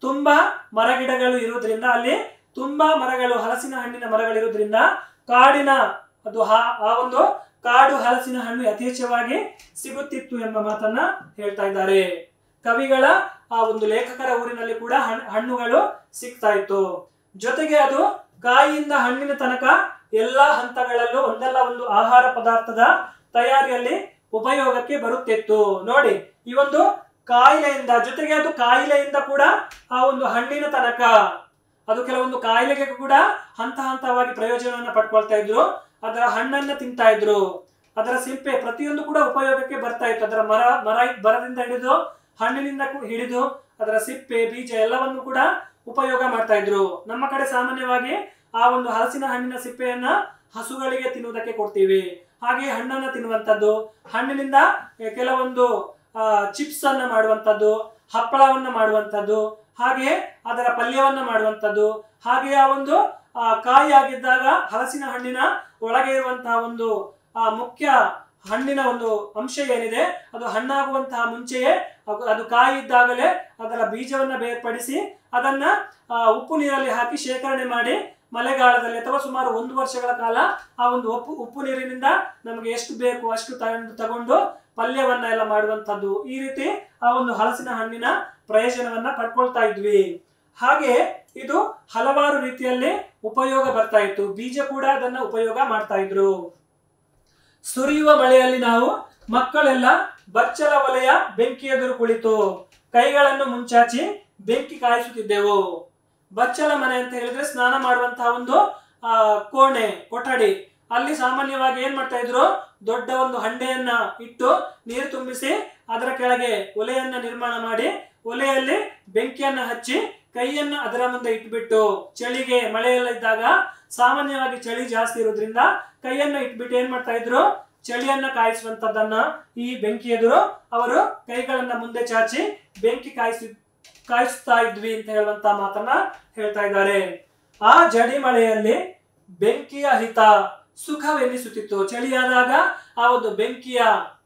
S1: ತುಂಬಾ ಮರಗಿಡಗಳು ಇರುವುದರಿಂದ ಅಲ್ಲಿ ತುಂಬಾ ಮರಗಳು ಹಲಸಿನ ಹಣ್ಣಿನ ಮರಗಳಿರುವುದರಿಂದ ಕಾಡಿನ ಅದು ಆ- ಆ ಒಂದು ಕಾಡು ಹಲಸಿನ ಹಣ್ಣು ಯಥೇಚ್ಛವಾಗಿ ಸಿಗುತ್ತಿತ್ತು ಎಂಬ ಮಾತನ್ನ ಹೇಳ್ತಾ ಇದ್ದಾರೆ ಕವಿಗಳ ಆ ಒಂದು ಲೇಖಕರ ಊರಿನಲ್ಲಿ ಕೂಡ ಹಣ್- ಹಣ್ಣುಗಳು ಸಿಗ್ತಾ ಇತ್ತು ಜೊತೆಗೆ ಅದು ಕಾಯಿಯಿಂದ ಹಣ್ಣಿನ ತನಕ ಎಲ್ಲಾ ಹಂತಗಳಲ್ಲೂ ಒಂದಲ್ಲ ಒಂದು ಆಹಾರ ಪದಾರ್ಥದ ತಯಾರಿಯಲ್ಲಿ ಉಪಯೋಗಕ್ಕೆ ಬರುತ್ತಿತ್ತು ನೋಡಿ ಈ ಒಂದು ಕಾಯಿಲೆಯಿಂದ ಜೊತೆಗೆ ಅದು ಕಾಯಿಲೆಯಿಂದ ಕೂಡ ಆ ಒಂದು ಹಣ್ಣಿನ ತನಕ ಅದು ಕೆಲವೊಂದು ಕಾಯಿಲೆಗೆ ಕೂಡ ಹಂತ ಹಂತವಾಗಿ ಪ್ರಯೋಜನವನ್ನ ಪಡ್ಕೊಳ್ತಾ ಇದ್ರು ಅದರ ಹಣ್ಣನ್ನ ತಿಂತಾ ಇದ್ರು ಅದರ ಸಿಂಪೆ ಪ್ರತಿಯೊಂದು ಕೂಡ ಉಪಯೋಗಕ್ಕೆ ಬರ್ತಾ ಇತ್ತು ಅದರ ಮರ ಮರ ಮರದಿಂದ ಹಿಡಿದು ಹಣ್ಣಿನಿಂದ ಕು- ಹಿಡಿದು ಅದರ ಸಿಪ್ಪೆ ಬೀಜ ಎಲ್ಲವನ್ನು ಕೂಡ ಉಪಯೋಗ ಮಾಡ್ತಾ ಇದ್ರು ನಮ್ಮ ಕಡೆ ಸಾಮಾನ್ಯವಾಗಿ ಆ ಒಂದು ಹಲಸಿನ ಹಣ್ಣಿನ ಸಿಪ್ಪೆಯನ್ನ ಹಸುಗಳಿಗೆ ತಿನ್ನುವುದಕ್ಕೆ ಕೊಡ್ತೀವಿ ಹಾಗೆ ಹಣ್ಣನ್ನ ತಿನ್ನುವಂಥದ್ದು ಹಣ್ಣಿನಿಂದ ಎ, ಕೆಲವೊಂದು ಚಿಪ್ಸ್ ಅನ್ನ ಮಾಡುವಂಥದ್ದು ಹಪ್ಪಳವನ್ನ ಮಾಡುವಂಥದ್ದು ಹಾಗೆ ಅದರ ಪಲ್ಯವನ್ನ ಮಾಡುವಂಥದ್ದು ಹಾಗೆ ಆ ಒಂದು ಆ, ಕಾಯಿ ಆಗಿದ್ದಾಗ ಹಲಸಿನ ಹಣ್ಣಿನ ಒಳಗೆ ಇರುವಂತಹ ಒಂದು ಆ ಮುಖ್ಯ ಹಣ್ಣಿನ ಒಂದು ಅಂಶ ಏನಿದೆ ಅದು ಹಣ್ಣಾಗುವಂತಹ ಮುಂಚೆಯೇ ಅದು- ಅದು ಕಾಯಿ ಇದ್ದಾಗಲೇ ಅದರ ಬೀಜವನ್ನ ಬೇರ್ಪಡಿಸಿ ಅದನ್ನ ಆ, ಉಪ್ಪು ನೀರಲ್ಲಿ ಹಾಕಿ ಶೇಖರಣೆ ಮಾಡಿ ಮಳೆಗಾಲದಲ್ಲಿ ಅಥವಾ ಸುಮಾರು ಒಂದು ವರ್ಷಗಳ ಕಾಲ ಆ ಒಂದು ಉಪ್ಪು ಉಪ್ಪು ನೀರಿನಿಂದ ನಮಗೆ ಎಷ್ಟು ಬೇಕು ಅಷ್ಟು ತಗೊಂಡು ತಗೊಂಡು ಪಲ್ಯವನ್ನ ಎಲ್ಲ ಮಾಡುವಂತದ್ದು ಈ ರೀತಿ ಆ ಒಂದು ಹಲಸಿನ ಹಣ್ಣಿನ ಪ್ರಯೋಜನವನ್ನ ಪಡ್ಕೊಳ್ತಾ ಇದ್ವಿ ಹಾಗೆ ಇದು ಹಲವಾರು ರೀತಿಯಲ್ಲಿ ಉಪಯೋಗ ಬರ್ತಾ ಇತ್ತು ಬೀಜ ಕೂಡ ಅದನ್ನ ಉಪಯೋಗ ಮಾಡ್ತಾ ಇದ್ರು ಸುರಿಯುವ ಮಳೆಯಲ್ಲಿ ನಾವು ಮಕ್ಕಳೆಲ್ಲ ಬಚ್ಚಲ ಒಲೆಯ ಬೆಂಕಿ ಎದುರು ಕುಳಿತು ಕೈಗಳನ್ನು ಮುಂಚಾಚಿ ಬೆಂಕಿ ಕಾಯಿಸುತ್ತಿದ್ದೆವು ಬಚ್ಚಲ ಮನೆ ಅಂತ ಹೇಳಿದ್ರೆ ಸ್ನಾನ ಮಾಡುವಂತಹ ಒಂದು ಆ ಕೋಣೆ ಕೊಠಡಿ ಅಲ್ಲಿ ಸಾಮಾನ್ಯವಾಗಿ ಏನ್ ಮಾಡ್ತಾ ಇದ್ರು ದೊಡ್ಡ ಒಂದು ಹಂಡೆಯನ್ನ ಇಟ್ಟು ನೀರು ತುಂಬಿಸಿ ಅದರ ಕೆಳಗೆ ಒಲೆಯನ್ನ ನಿರ್ಮಾಣ ಮಾಡಿ ಒಲೆಯಲ್ಲಿ ಬೆಂಕಿಯನ್ನ ಹಚ್ಚಿ ಕೈಯನ್ನ ಅದರ ಮುಂದೆ ಇಟ್ಬಿಟ್ಟು ಚಳಿಗೆ ಮಳೆಯೆಲ್ಲ ಇದ್ದಾಗ ಸಾಮಾನ್ಯವಾಗಿ ಚಳಿ ಜಾಸ್ತಿ ಇರೋದ್ರಿಂದ ಕೈಯನ್ನ ಇಟ್ಬಿಟ್ಟು ಏನ್ ಮಾಡ್ತಾ ಇದ್ರು ಚಳಿಯನ್ನ ಕಾಯಿಸುವಂತದ್ದನ್ನ ಈ ಬೆಂಕಿ ಎದುರು ಅವರು ಕೈಗಳನ್ನ ಮುಂದೆ ಚಾಚಿ ಬೆಂಕಿ ಕಾಯಿಸಿ ಕಾಯಿಸ್ತಾ ಇದ್ವಿ ಅಂತ ಹೇಳುವಂತ ಮಾತನ್ನ ಹೇಳ್ತಾ ಇದ್ದಾರೆ ಆ ಜಡಿ ಮಳೆಯಲ್ಲಿ ಬೆಂಕಿಯ ಹಿತ ಸುಖವೆನ್ನಿಸುತ್ತಿತ್ತು ಚಳಿಯಾದಾಗ ಆ ಒಂದು ಬೆಂಕಿಯ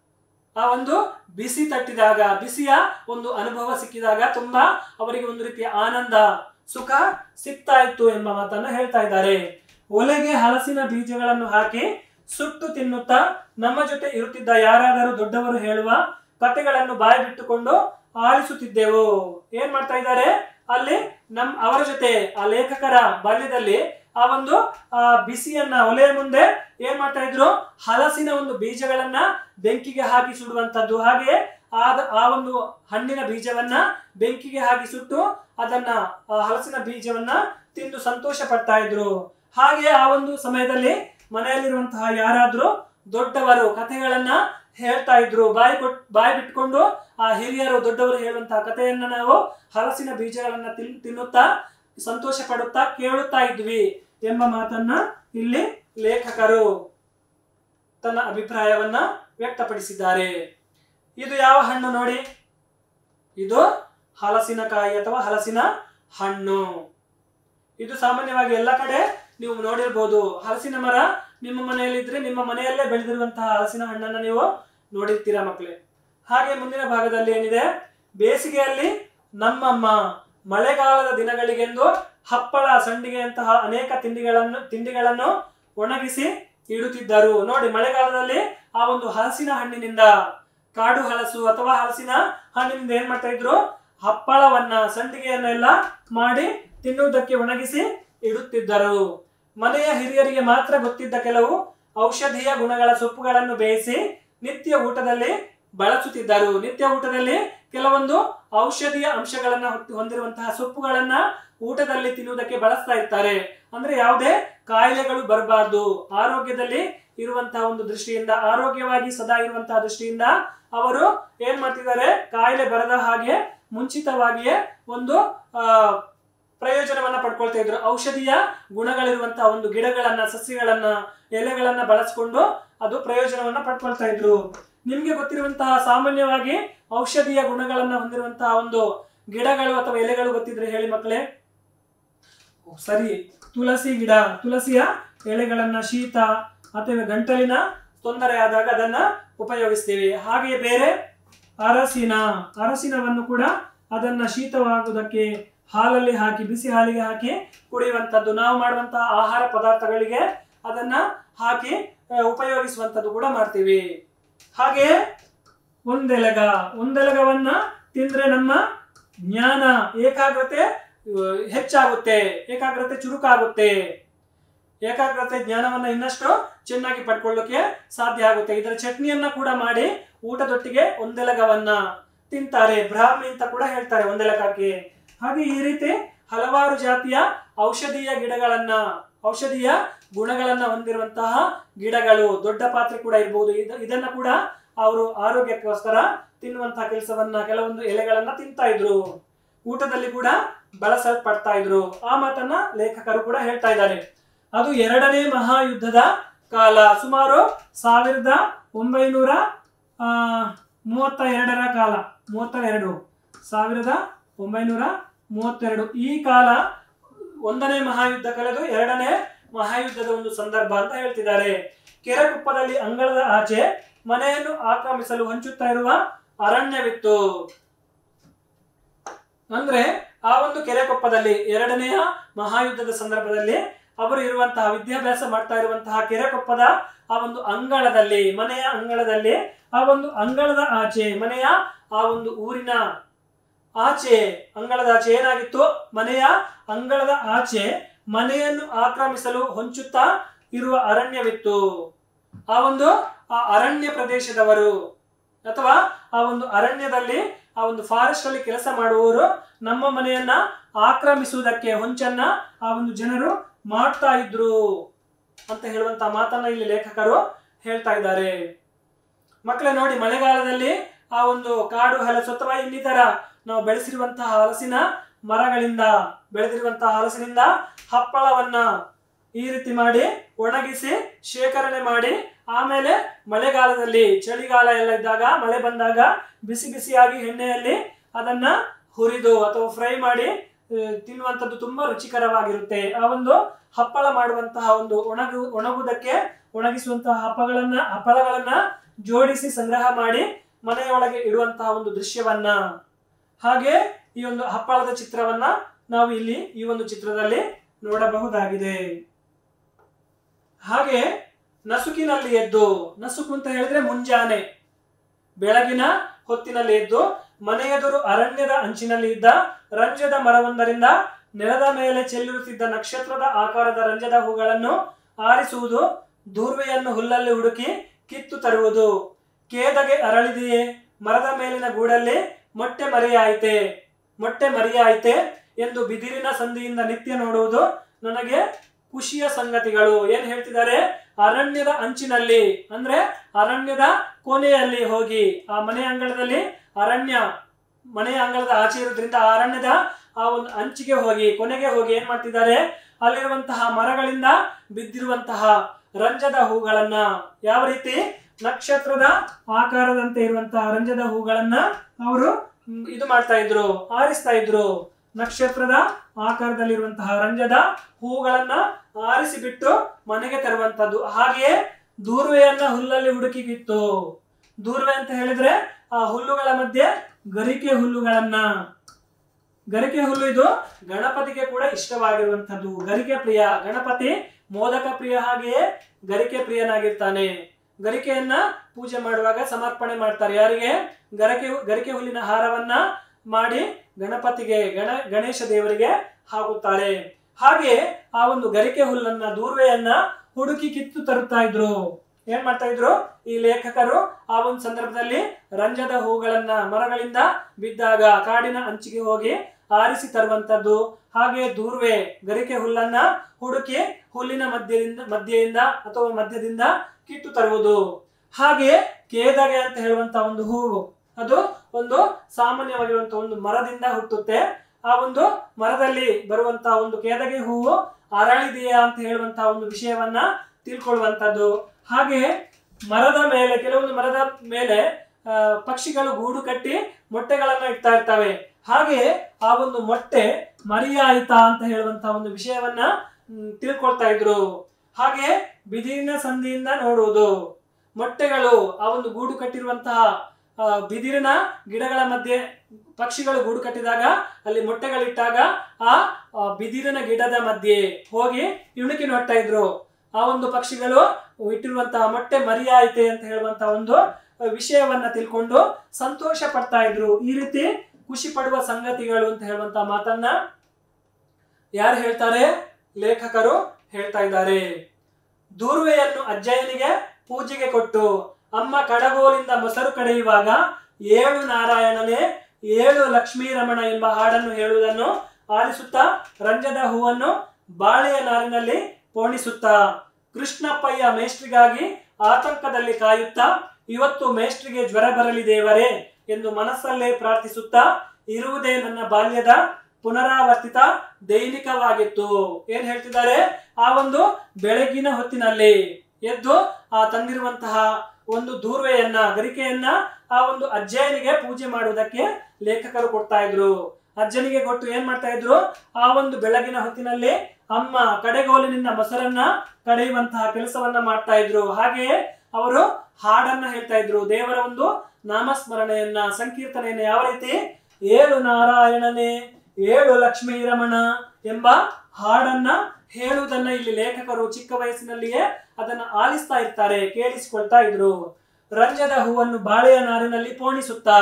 S1: ಆ ಒಂದು ಬಿಸಿ ತಟ್ಟಿದಾಗ ಬಿಸಿಯ ಒಂದು ಅನುಭವ ಸಿಕ್ಕಿದಾಗ ತುಂಬಾ ಅವರಿಗೆ ಒಂದು ರೀತಿಯ ಆನಂದ ಸುಖ ಸಿಗ್ತಾ ಇತ್ತು ಎಂಬ ಮಾತನ್ನ ಹೇಳ್ತಾ ಇದ್ದಾರೆ ಒಲೆಗೆ ಹಲಸಿನ ಬೀಜಗಳನ್ನು ಹಾಕಿ ಸುಟ್ಟು ತಿನ್ನುತ್ತಾ ನಮ್ಮ ಜೊತೆ ಇರುತ್ತಿದ್ದ ಯಾರಾದರೂ ದೊಡ್ಡವರು ಹೇಳುವ ಕಥೆಗಳನ್ನು ಬಾಯಿ ಬಿಟ್ಟುಕೊಂಡು ಆಲಿಸುತ್ತಿದ್ದೆವು ಏನ್ ಮಾಡ್ತಾ ಇದ್ದಾರೆ ಅಲ್ಲಿ ನಮ್ ಅವರ ಜೊತೆ ಆ ಲೇಖಕರ ಬಾಲ್ಯದಲ್ಲಿ ಆ ಒಂದು ಆ ಬಿಸಿಯನ್ನ ಒಲೆಯ ಮುಂದೆ ಏನ್ ಮಾಡ್ತಾ ಇದ್ರು ಹಲಸಿನ ಒಂದು ಬೀಜಗಳನ್ನ ಬೆಂಕಿಗೆ ಹಾಕಿ ಸುಡುವಂತದ್ದು ಹಾಗೆ ಆದ ಆ ಒಂದು ಹಣ್ಣಿನ ಬೀಜವನ್ನ ಬೆಂಕಿಗೆ ಹಾಕಿ ಸುಟ್ಟು ಅದನ್ನ ಆ ಹಲಸಿನ ಬೀಜವನ್ನ ತಿಂದು ಸಂತೋಷ ಪಡ್ತಾ ಇದ್ರು ಹಾಗೆ ಆ ಒಂದು ಸಮಯದಲ್ಲಿ ಮನೆಯಲ್ಲಿರುವಂತಹ ಯಾರಾದ್ರೂ ದೊಡ್ಡವರು ಕಥೆಗಳನ್ನ ಹೇಳ್ತಾ ಇದ್ರು ಬಾಯಿ ಕೊಟ್ ಬಾಯಿ ಬಿಟ್ಕೊಂಡು ಆ ಹಿರಿಯರು ದೊಡ್ಡವರು ಹೇಳುವಂತಹ ಕಥೆಯನ್ನ ನಾವು ಹಲಸಿನ ಬೀಜಗಳನ್ನ ತಿನ್ ತಿನ್ನುತ್ತಾ ಸಂತೋಷ ಪಡುತ್ತಾ ಕೇಳುತ್ತಾ ಇದ್ವಿ ಎಂಬ ಮಾತನ್ನ ಇಲ್ಲಿ ಲೇಖಕರು ತನ್ನ ಅಭಿಪ್ರಾಯವನ್ನ ವ್ಯಕ್ತಪಡಿಸಿದ್ದಾರೆ ಇದು ಯಾವ ಹಣ್ಣು ನೋಡಿ ಇದು ಹಲಸಿನಕಾಯಿ ಅಥವಾ ಹಲಸಿನ ಹಣ್ಣು ಇದು ಸಾಮಾನ್ಯವಾಗಿ ಎಲ್ಲ ಕಡೆ ನೀವು ನೋಡಿರ್ಬೋದು ಹಲಸಿನ ಮರ ನಿಮ್ಮ ಮನೆಯಲ್ಲಿ ಇದ್ರೆ ನಿಮ್ಮ ಮನೆಯಲ್ಲೇ ಬೆಳೆದಿರುವಂತಹ ಹಲಸಿನ ಹಣ್ಣನ್ನ ನೀವು ನೋಡಿರ್ತೀರಾ ಮಕ್ಕಳೇ ಹಾಗೆ ಮುಂದಿನ ಭಾಗದಲ್ಲಿ ಏನಿದೆ ಬೇಸಿಗೆಯಲ್ಲಿ ನಮ್ಮಮ್ಮ ಮಳೆಗಾಲದ ದಿನಗಳಿಗೆಂದು ಹಪ್ಪಳ ಸಂಡಿಗೆಯಂತಹ ಅನೇಕ ತಿಂಡಿಗಳನ್ನು ತಿಂಡಿಗಳನ್ನು ಒಣಗಿಸಿ ಇಡುತ್ತಿದ್ದರು ನೋಡಿ ಮಳೆಗಾಲದಲ್ಲಿ ಆ ಒಂದು ಹಲಸಿನ ಹಣ್ಣಿನಿಂದ ಕಾಡು ಹಲಸು ಅಥವಾ ಹಲಸಿನ ಹಣ್ಣಿನಿಂದ ಏನ್ ಮಾಡ್ತಾ ಇದ್ರು ಹಪ್ಪಳವನ್ನ ಸಂಡಿಗೆಯನ್ನೆಲ್ಲ ಮಾಡಿ ತಿನ್ನುವುದಕ್ಕೆ ಒಣಗಿಸಿ ಇಡುತ್ತಿದ್ದರು ಮನೆಯ ಹಿರಿಯರಿಗೆ ಮಾತ್ರ ಗೊತ್ತಿದ್ದ ಕೆಲವು ಔಷಧೀಯ ಗುಣಗಳ ಸೊಪ್ಪುಗಳನ್ನು ಬೇಯಿಸಿ ನಿತ್ಯ ಊಟದಲ್ಲಿ ಬಳಸುತ್ತಿದ್ದರು ನಿತ್ಯ ಊಟದಲ್ಲಿ ಕೆಲವೊಂದು ಔಷಧೀಯ ಅಂಶಗಳನ್ನ ಹೊತ್ತು- ಹೊಂದಿರುವಂತಹ ಸೊಪ್ಪುಗಳನ್ನ ಊಟದಲ್ಲಿ ತಿನ್ನುವುದಕ್ಕೆ ಬಳಸ್ತಾ ಇರ್ತಾರೆ ಅಂದ್ರೆ ಯಾವುದೇ ಕಾಯಿಲೆಗಳು ಬರಬಾರ್ದು ಆರೋಗ್ಯದಲ್ಲಿ ಇರುವಂತಹ ಒಂದು ದೃಷ್ಟಿಯಿಂದ ಆರೋಗ್ಯವಾಗಿ ಸದಾ ಇರುವಂತಹ ದೃಷ್ಟಿಯಿಂದ ಅವರು ಏನ್ ಮಾಡ್ತಿದ್ದಾರೆ ಕಾಯಿಲೆ ಬರದ ಹಾಗೆ ಮುಂಚಿತವಾಗಿಯೇ ಒಂದು ಆ ಪ್ರಯೋಜನವನ್ನ ಪಡ್ಕೊಳ್ತಾ ಇದ್ರು ಔಷಧೀಯ ಗುಣಗಳಿರುವಂತಹ ಒಂದು ಗಿಡಗಳನ್ನ ಸಸ್ಯಗಳನ್ನ ಎಲೆಗಳನ್ನ ಬಳಸ್ಕೊಂಡು ಅದು ಪ್ರಯೋಜನವನ್ನ ಪಡ್ಕೊಳ್ತಾ ಇದ್ರು ನಿಮ್ಗೆ ಗೊತ್ತಿರುವಂತಹ ಸಾಮಾನ್ಯವಾಗಿ ಔಷಧೀಯ ಗುಣಗಳನ್ನ ಹೊಂದಿರುವಂತಹ ಒಂದು ಗಿಡಗಳು ಅಥವಾ ಎಲೆಗಳು ಗೊತ್ತಿದ್ರೆ ಹೇಳಿ ಮಕ್ಕಳೇ ಓ, ಸರಿ ತುಳಸಿ ಗಿಡ ತುಳಸಿಯ ಎಲೆಗಳನ್ನ ಶೀತ ಅಥವಾ ಗಂಟಲಿನ ತೊಂದರೆ ಆದಾಗ ಅದನ್ನ ಉಪಯೋಗಿಸ್ತೀವಿ ಹಾಗೆಯೇ ಬೇರೆ ಅರಸಿನ ಅರಸಿನವನ್ನು ಕೂಡ ಅದನ್ನ ಶೀತವಾಗುವುದಕ್ಕೆ ಹಾಲಲ್ಲಿ ಹಾಕಿ ಬಿಸಿ ಹಾಲಿಗೆ ಹಾಕಿ ಕುಡಿಯುವಂಥದ್ದು ನಾವು ಮಾಡುವಂತಹ ಆಹಾರ ಪದಾರ್ಥಗಳಿಗೆ ಅದನ್ನ ಹಾಕಿ ಆ, ಉಪಯೋಗಿಸುವಂಥದ್ದು ಕೂಡ ಮಾಡ್ತೀವಿ ಹಾಗೆ ಒಂದೆಲಗ ಒಂದೆಲಗವನ್ನ ತಿಂದ್ರೆ ನಮ್ಮ ಜ್ಞಾನ ಏಕಾಗ್ರತೆ ಆ, ಹೆಚ್ಚಾಗುತ್ತೆ ಏಕಾಗ್ರತೆ ಚುರುಕಾಗುತ್ತೆ ಏಕಾಗ್ರತೆ ಜ್ಞಾನವನ್ನ ಇನ್ನಷ್ಟು ಚೆನ್ನಾಗಿ ಪಡ್ಕೊಳ್ಳೋಕೆ ಸಾಧ್ಯ ಆಗುತ್ತೆ ಇದರ ಚಟ್ನಿಯನ್ನ ಕೂಡ ಮಾಡಿ ಊಟದೊಟ್ಟಿಗೆ ಒಂದೆಲಗವನ್ನ ತಿಂತಾರೆ ಬ್ರಾಹ್ಮಿ ಅಂತ ಕೂಡ ಹೇಳ್ತಾರೆ ಒಂದೆಲಗಕ್ಕೆ ಹಾಗೆ ಈ ರೀತಿ ಹಲವಾರು ಜಾತಿಯ ಔಷಧೀಯ ಗಿಡಗಳನ್ನ ಔಷಧೀಯ ಗುಣಗಳನ್ನ ಹೊಂದಿರುವಂತಹ ಗಿಡಗಳು ದೊಡ್ಡ ಪಾತ್ರೆ ಕೂಡ ಇರಬಹುದು ಇದ- ಇದನ್ನ ಕೂಡ ಅವರು ಆರೋಗ್ಯಕ್ಕೋಸ್ಕರ ತಿನ್ನುವಂತಹ ಕೆಲಸವನ್ನ ಕೆಲವೊಂದು ಎಲೆಗಳನ್ನ ತಿಂತಾ ಇದ್ರು ಊಟದಲ್ಲಿ ಕೂಡ ಬಳಸಲ್ಪಡ್ತಾ ಇದ್ರು ಆ ಮಾತನ್ನ ಲೇಖಕರು ಕೂಡ ಹೇಳ್ತಾ ಇದ್ದಾರೆ ಅದು ಎರಡನೇ ಮಹಾಯುದ್ಧದ ಕಾಲ ಸುಮಾರು ಸಾವಿರದ ಒಂಬೈನೂರ ಆ, ಮೂವತ್ತ ಎರಡರ ಕಾಲ ಮೂವತ್ತ ಎರಡು ಸಾವಿರದ ಒಂಬೈನೂರ ಮೂವತ್ತೆರಡು ಈ ಕಾಲ ಒಂದನೇ ಮಹಾಯುದ್ಧ ಕಳೆದು ಎರಡನೇ ಮಹಾಯುದ್ಧದ ಒಂದು ಸಂದರ್ಭ ಅಂತ ಹೇಳ್ತಿದ್ದಾರೆ ಕೆರೆಕುಪ್ಪದಲ್ಲಿ ಅಂಗಳದ ಆಚೆ ಮನೆಯನ್ನು ಆಕ್ರಮಿಸಲು ಹಂಚುತ್ತಾ ಇರುವ ಅರಣ್ಯವಿತ್ತು ಅಂದ್ರೆ ಆ ಒಂದು ಕೆರೆಕೊಪ್ಪದಲ್ಲಿ ಎರಡನೆಯ ಮಹಾಯುದ್ಧದ ಸಂದರ್ಭದಲ್ಲಿ ಅವರು ಇರುವಂತಹ ವಿದ್ಯಾಭ್ಯಾಸ ಮಾಡ್ತಾ ಇರುವಂತಹ ಕೆರೆಕೊಪ್ಪದ ಆ ಒಂದು ಅಂಗಳದಲ್ಲಿ ಮನೆಯ ಅಂಗಳದಲ್ಲಿ ಆ ಒಂದು ಅಂಗಳದ ಆಚೆ ಮನೆಯ ಆ ಒಂದು ಊರಿನ ಆಚೆ ಅಂಗಳದ ಆಚೆ ಏನಾಗಿತ್ತು ಮನೆಯ ಅಂಗಳದ ಆಚೆ ಮನೆಯನ್ನು ಆಕ್ರಮಿಸಲು ಹೊಂಚುತ್ತಾ ಇರುವ ಅರಣ್ಯವಿತ್ತು ಆ ಒಂದು ಆ ಅರಣ್ಯ ಪ್ರದೇಶದವರು ಅಥವಾ ಆ ಒಂದು ಅರಣ್ಯದಲ್ಲಿ ಆ ಒಂದು ಫಾರೆಸ್ಟ್ ಅಲ್ಲಿ ಕೆಲಸ ಮಾಡುವವರು ನಮ್ಮ ಮನೆಯನ್ನ ಆಕ್ರಮಿಸುವುದಕ್ಕೆ ಹೊಂಚನ್ನ ಆ ಒಂದು ಜನರು ಮಾಡ್ತಾ ಇದ್ರು ಅಂತ ಹೇಳುವಂತ ಮಾತನ್ನ ಇಲ್ಲಿ ಲೇಖಕರು ಹೇಳ್ತಾ ಇದ್ದಾರೆ ಮಕ್ಕಳೇ ನೋಡಿ ಮಳೆಗಾಲದಲ್ಲಿ ಆ ಒಂದು ಕಾಡು ಹಲಸು ಅಥವಾ ಇನ್ನಿತರ ನಾವು ಬೆಳೆಸಿರುವಂತಹ ಹಲಸಿನ ಮರಗಳಿಂದ ಬೆಳೆದಿರುವಂತಹ ಹಲಸಿನಿಂದ ಹಪ್ಪಳವನ್ನ ಈ ರೀತಿ ಮಾಡಿ ಒಣಗಿಸಿ ಶೇಖರಣೆ ಮಾಡಿ ಆಮೇಲೆ ಮಳೆಗಾಲದಲ್ಲಿ ಚಳಿಗಾಲ ಎಲ್ಲ ಇದ್ದಾಗ ಮಳೆ ಬಂದಾಗ ಬಿಸಿ ಬಿಸಿಯಾಗಿ ಎಣ್ಣೆಯಲ್ಲಿ ಅದನ್ನ ಹುರಿದು ಅಥವಾ ಫ್ರೈ ಮಾಡಿ ಆ, ತಿನ್ನುವಂಥದ್ದು ತುಂಬಾ ರುಚಿಕರವಾಗಿರುತ್ತೆ ಆ ಒಂದು ಹಪ್ಪಳ ಮಾಡುವಂತಹ ಒಂದು ಒಣಗು ಒಣಗುವುದಕ್ಕೆ ಒಣಗಿಸುವಂತಹ ಹಪ್ಪಗಳನ್ನ ಹಪ್ಪಳಗಳನ್ನ ಜೋಡಿಸಿ ಸಂಗ್ರಹ ಮಾಡಿ ಮನೆಯೊಳಗೆ ಇಡುವಂತಹ ಒಂದು ದೃಶ್ಯವನ್ನ ಹಾಗೆ ಈ ಒಂದು ಹಪ್ಪಳದ ಚಿತ್ರವನ್ನ ನಾವು ಇಲ್ಲಿ ಈ ಒಂದು ಚಿತ್ರದಲ್ಲಿ ನೋಡಬಹುದಾಗಿದೆ ಹಾಗೆ ನಸುಕಿನಲ್ಲಿ ಎದ್ದು ನಸುಕು ಅಂತ ಹೇಳಿದ್ರೆ ಮುಂಜಾನೆ ಬೆಳಗಿನ ಹೊತ್ತಿನಲ್ಲಿ ಎದ್ದು ಮನೆಯೆದುರು ಅರಣ್ಯದ ಅಂಚಿನಲ್ಲಿ ಇದ್ದ ರಂಜದ ಮರವೊಂದರಿಂದ ನೆಲದ ಮೇಲೆ ಚೆಲ್ಲಿರುತ್ತಿದ್ದ ನಕ್ಷತ್ರದ ಆಕಾರದ ರಂಜದ ಹೂಗಳನ್ನು ಆರಿಸುವುದು ದೂರ್ವೆಯನ್ನು ಹುಲ್ಲಲ್ಲಿ ಹುಡುಕಿ ಕಿತ್ತು ತರುವುದು ಕೇದಗೆ ಅರಳಿದೆಯೇ ಮರದ ಮೇಲಿನ ಗೂಡಲ್ಲಿ ಮೊಟ್ಟೆ ಮರಿಯಾಯಿತೆ ಮೊಟ್ಟೆ ಮರಿಯಾಯಿತೆ ಎಂದು ಬಿದಿರಿನ ಸಂಧಿಯಿಂದ ನಿತ್ಯ ನೋಡುವುದು ನನಗೆ ಖುಷಿಯ ಸಂಗತಿಗಳು ಏನ್ ಹೇಳ್ತಿದ್ದಾರೆ ಅರಣ್ಯದ ಅಂಚಿನಲ್ಲಿ ಅಂದ್ರೆ ಅರಣ್ಯದ ಕೊನೆಯಲ್ಲಿ ಹೋಗಿ ಆ ಮನೆ ಅಂಗಳದಲ್ಲಿ ಅರಣ್ಯ ಮನೆಯ ಅಂಗಳದ ಆಚೆ ಇರೋದ್ರಿಂದ ಆ ಅರಣ್ಯದ ಆ ಒಂದು ಅಂಚಿಗೆ ಹೋಗಿ ಕೊನೆಗೆ ಹೋಗಿ ಏನ್ ಮಾಡ್ತಿದ್ದಾರೆ ಅಲ್ಲಿರುವಂತಹ ಮರಗಳಿಂದ ಬಿದ್ದಿರುವಂತಹ ರಂಜದ ಹೂಗಳನ್ನ ಯಾವ ರೀತಿ ನಕ್ಷತ್ರದ ಆಕಾರದಂತೆ ಇರುವಂತಹ ರಂಜದ ಹೂಗಳನ್ನ ಅವರು ಮ್, ಇದು ಮಾಡ್ತಾ ಇದ್ರು ಆರಿಸ್ತಾ ಇದ್ರು ನಕ್ಷತ್ರದ ಆಕಾರದಲ್ಲಿರುವಂತಹ ರಂಜದ ಹೂಗಳನ್ನ ಆರಿಸಿ ಬಿಟ್ಟು ಮನೆಗೆ ತರುವಂತದ್ದು ಹಾಗೆಯೇ ದೂರ್ವೆಯನ್ನ ಹುಲ್ಲಲ್ಲಿ ಹುಡುಕಿಗಿತ್ತು ದೂರ್ವೆ ಅಂತ ಹೇಳಿದ್ರೆ ಆ ಹುಲ್ಲುಗಳ ಮಧ್ಯೆ ಗರಿಕೆ ಹುಲ್ಲುಗಳನ್ನ ಗರಿಕೆ ಹುಲ್ಲು ಇದು ಗಣಪತಿಗೆ ಕೂಡ ಇಷ್ಟವಾಗಿರುವಂತದ್ದು ಗರಿಕೆ ಪ್ರಿಯ ಗಣಪತಿ ಮೋದಕ ಪ್ರಿಯ ಹಾಗೆಯೇ ಗರಿಕೆ ಪ್ರಿಯನಾಗಿರ್ತಾನೆ ಗರಿಕೆಯನ್ನ ಪೂಜೆ ಮಾಡುವಾಗ ಸಮರ್ಪಣೆ ಮಾಡ್ತಾರೆ ಯಾರಿಗೆ ಗರಿಕೆ ಗರಿಕೆ ಹುಲ್ಲಿನ ಹಾರವನ್ನ ಮಾಡಿ ಗಣಪತಿಗೆ ಗಣ ಗಣೇಶ ದೇವರಿಗೆ ಹಾಕುತ್ತಾರೆ ಹಾಗೆ ಆ ಒಂದು ಗರಿಕೆ ಹುಲ್ಲನ್ನ ದೂರ್ವೆಯನ್ನ ಹುಡುಕಿ ಕಿತ್ತು ತರುತ್ತಾ ಇದ್ರು ಏನ್ ಮಾಡ್ತಾ ಇದ್ರು ಈ ಲೇಖಕರು ಆ ಒಂದು ಸಂದರ್ಭದಲ್ಲಿ ರಂಜದ ಹೂಗಳನ್ನ ಮರಗಳಿಂದ ಬಿದ್ದಾಗ ಕಾಡಿನ ಅಂಚಿಗೆ ಹೋಗಿ ಆರಿಸಿ ತರುವಂತದ್ದು ಹಾಗೆ ದೂರ್ವೆ ಗರಿಕೆ ಹುಲ್ಲನ್ನ ಹುಡುಕಿ ಹುಲ್ಲಿನ ಮಧ್ಯದಿಂದ ಮಧ್ಯೆಯಿಂದ ಅಥವಾ ಮಧ್ಯದಿಂದ ಕಿತ್ತು ತರುವುದು ಹಾಗೆ ಕೇದಗೆ ಅಂತ ಹೇಳುವಂತ ಒಂದು ಹೂವು ಅದು ಒಂದು ಸಾಮಾನ್ಯವಾಗಿರುವಂತಹ ಒಂದು ಮರದಿಂದ ಹುಟ್ಟುತ್ತೆ ಆ ಒಂದು ಮರದಲ್ಲಿ ಬರುವಂತಹ ಒಂದು ಕೇದಗೆ ಹೂವು ಅರಳಿದೆಯಾ ಅಂತ ಹೇಳುವಂತಹ ಒಂದು ವಿಷಯವನ್ನ ತಿಳ್ಕೊಳ್ಳುವಂತದ್ದು ಹಾಗೆ ಮರದ ಮೇಲೆ ಕೆಲವೊಂದು ಮರದ ಮೇಲೆ ಆ, ಪಕ್ಷಿಗಳು ಗೂಡು ಕಟ್ಟಿ ಮೊಟ್ಟೆಗಳನ್ನ ಇಡ್ತಾ ಇರ್ತವೆ ಹಾಗೆ ಆ ಒಂದು ಮೊಟ್ಟೆ ಮರಿಯಾಯಿತಾ ಅಂತ ಹೇಳುವಂತಹ ಒಂದು ವಿಷಯವನ್ನ ಮ್, ತಿಳ್ಕೊಳ್ತಾ ಇದ್ರು ಹಾಗೆ ಬಿದಿರಿನ ಸಂಧಿಯಿಂದ ನೋಡುವುದು ಮೊಟ್ಟೆಗಳು ಆ ಒಂದು ಗೂಡು ಕಟ್ಟಿರುವಂತಹ ಆ, ಬಿದಿರಿನ ಗಿಡಗಳ ಮಧ್ಯೆ ಪಕ್ಷಿಗಳು ಗೂಡು ಕಟ್ಟಿದಾಗ ಅಲ್ಲಿ ಮೊಟ್ಟೆಗಳಿಟ್ಟಾಗ ಆ ಆ ಬಿದಿರಿನ ಗಿಡದ ಮಧ್ಯೆ ಹೋಗಿ ಇಣುಕಿ ನೋಡ್ತಾ ಇದ್ರು ಆ ಒಂದು ಪಕ್ಷಿಗಳು ಇಟ್ಟಿರುವಂತಹ ಮೊಟ್ಟೆ ಮರಿಯಾಯಿತೆ ಅಂತ ಹೇಳುವಂತಹ ಒಂದು ವಿಷಯವನ್ನ ತಿಳ್ಕೊಂಡು ಸಂತೋಷ ಪಡ್ತಾ ಇದ್ರು ಈ ರೀತಿ ಖುಷಿ ಪಡುವ ಸಂಗತಿಗಳು ಅಂತ ಹೇಳುವಂತಹ ಮಾತನ್ನ ಯಾರು ಹೇಳ್ತಾರೆ ಲೇಖಕರು ಹೇಳ್ತಾ ಇದ್ದಾರೆ ದೂರ್ವೆಯನ್ನು ಅಜ್ಜಯ್ಯನಿಗೆ ಪೂಜೆಗೆ ಕೊಟ್ಟು ಅಮ್ಮ ಕಡಗೋಲಿಂದ ಮೊಸರು ಕಡೆಯುವಾಗ ಏಳು ನಾರಾಯಣನೇ ಏಳು ಲಕ್ಷ್ಮೀ ರಮಣ ಎಂಬ ಹಾಡನ್ನು ಹೇಳುವುದನ್ನು ಆಲಿಸುತ್ತಾ ರಂಜದ ಹೂವನ್ನು ಬಾಳೆಯ ನಾರಿನಲ್ಲಿ ಪೋಣಿಸುತ್ತಾ ಕೃಷ್ಣಪ್ಪಯ್ಯ ಮೇಷ್ಟ್ರಿಗಾಗಿ ಆತಂಕದಲ್ಲಿ ಕಾಯುತ್ತಾ ಇವತ್ತು ಮೇಷ್ಟ್ರಿಗೆ ಜ್ವರ ಬರಲಿ ದೇವರೇ ಎಂದು ಮನಸ್ಸಲ್ಲೇ ಪ್ರಾರ್ಥಿಸುತ್ತಾ ಇರುವುದೇ ನನ್ನ ಬಾಲ್ಯದ ಪುನರಾವರ್ತಿತ ದೈನಿಕವಾಗಿತ್ತು ಏನ್ ಹೇಳ್ತಿದ್ದಾರೆ ಆ ಒಂದು ಬೆಳಗಿನ ಹೊತ್ತಿನಲ್ಲಿ ಎದ್ದು ಆ ತಂದಿರುವಂತಹ ಒಂದು ದೂರ್ವೆಯನ್ನ ಗರಿಕೆಯನ್ನ ಆ ಒಂದು ಅಜ್ಜಯ್ಯನಿಗೆ ಪೂಜೆ ಮಾಡುವುದಕ್ಕೆ ಲೇಖಕರು ಕೊಡ್ತಾ ಇದ್ರು ಅಜ್ಜನಿಗೆ ಕೊಟ್ಟು ಏನ್ ಮಾಡ್ತಾ ಇದ್ರು ಆ ಒಂದು ಬೆಳಗಿನ ಹೊತ್ತಿನಲ್ಲಿ ಅಮ್ಮ ಕಡೆಗೋಲಿನಿಂದ ಮೊಸರನ್ನ ಕಡೆಯುವಂತಹ ಕೆಲಸವನ್ನ ಮಾಡ್ತಾ ಇದ್ರು ಹಾಗೆಯೇ ಅವರು ಹಾಡನ್ನ ಹೇಳ್ತಾ ಇದ್ರು ದೇವರ ಒಂದು ನಾಮಸ್ಮರಣೆಯನ್ನ ಸಂಕೀರ್ತನೆಯನ್ನ ಯಾವ ರೀತಿ ಏಳು ನಾರಾಯಣನೇ ಏಳು ಲಕ್ಷ್ಮೀ ರಮಣ ಎಂಬ ಹಾಡನ್ನ ಹೇಳುವುದನ್ನ ಇಲ್ಲಿ ಲೇಖಕರು ಚಿಕ್ಕ ವಯಸ್ಸಿನಲ್ಲಿಯೇ ಅದನ್ನ ಆಲಿಸ್ತಾ ಇರ್ತಾರೆ ಕೇಳಿಸಿಕೊಳ್ತಾ ಇದ್ರು ರಂಜದ ಹೂವನ್ನು ಬಾಳೆಯ ನಾರಿನಲ್ಲಿ ಪೋಣಿಸುತ್ತಾ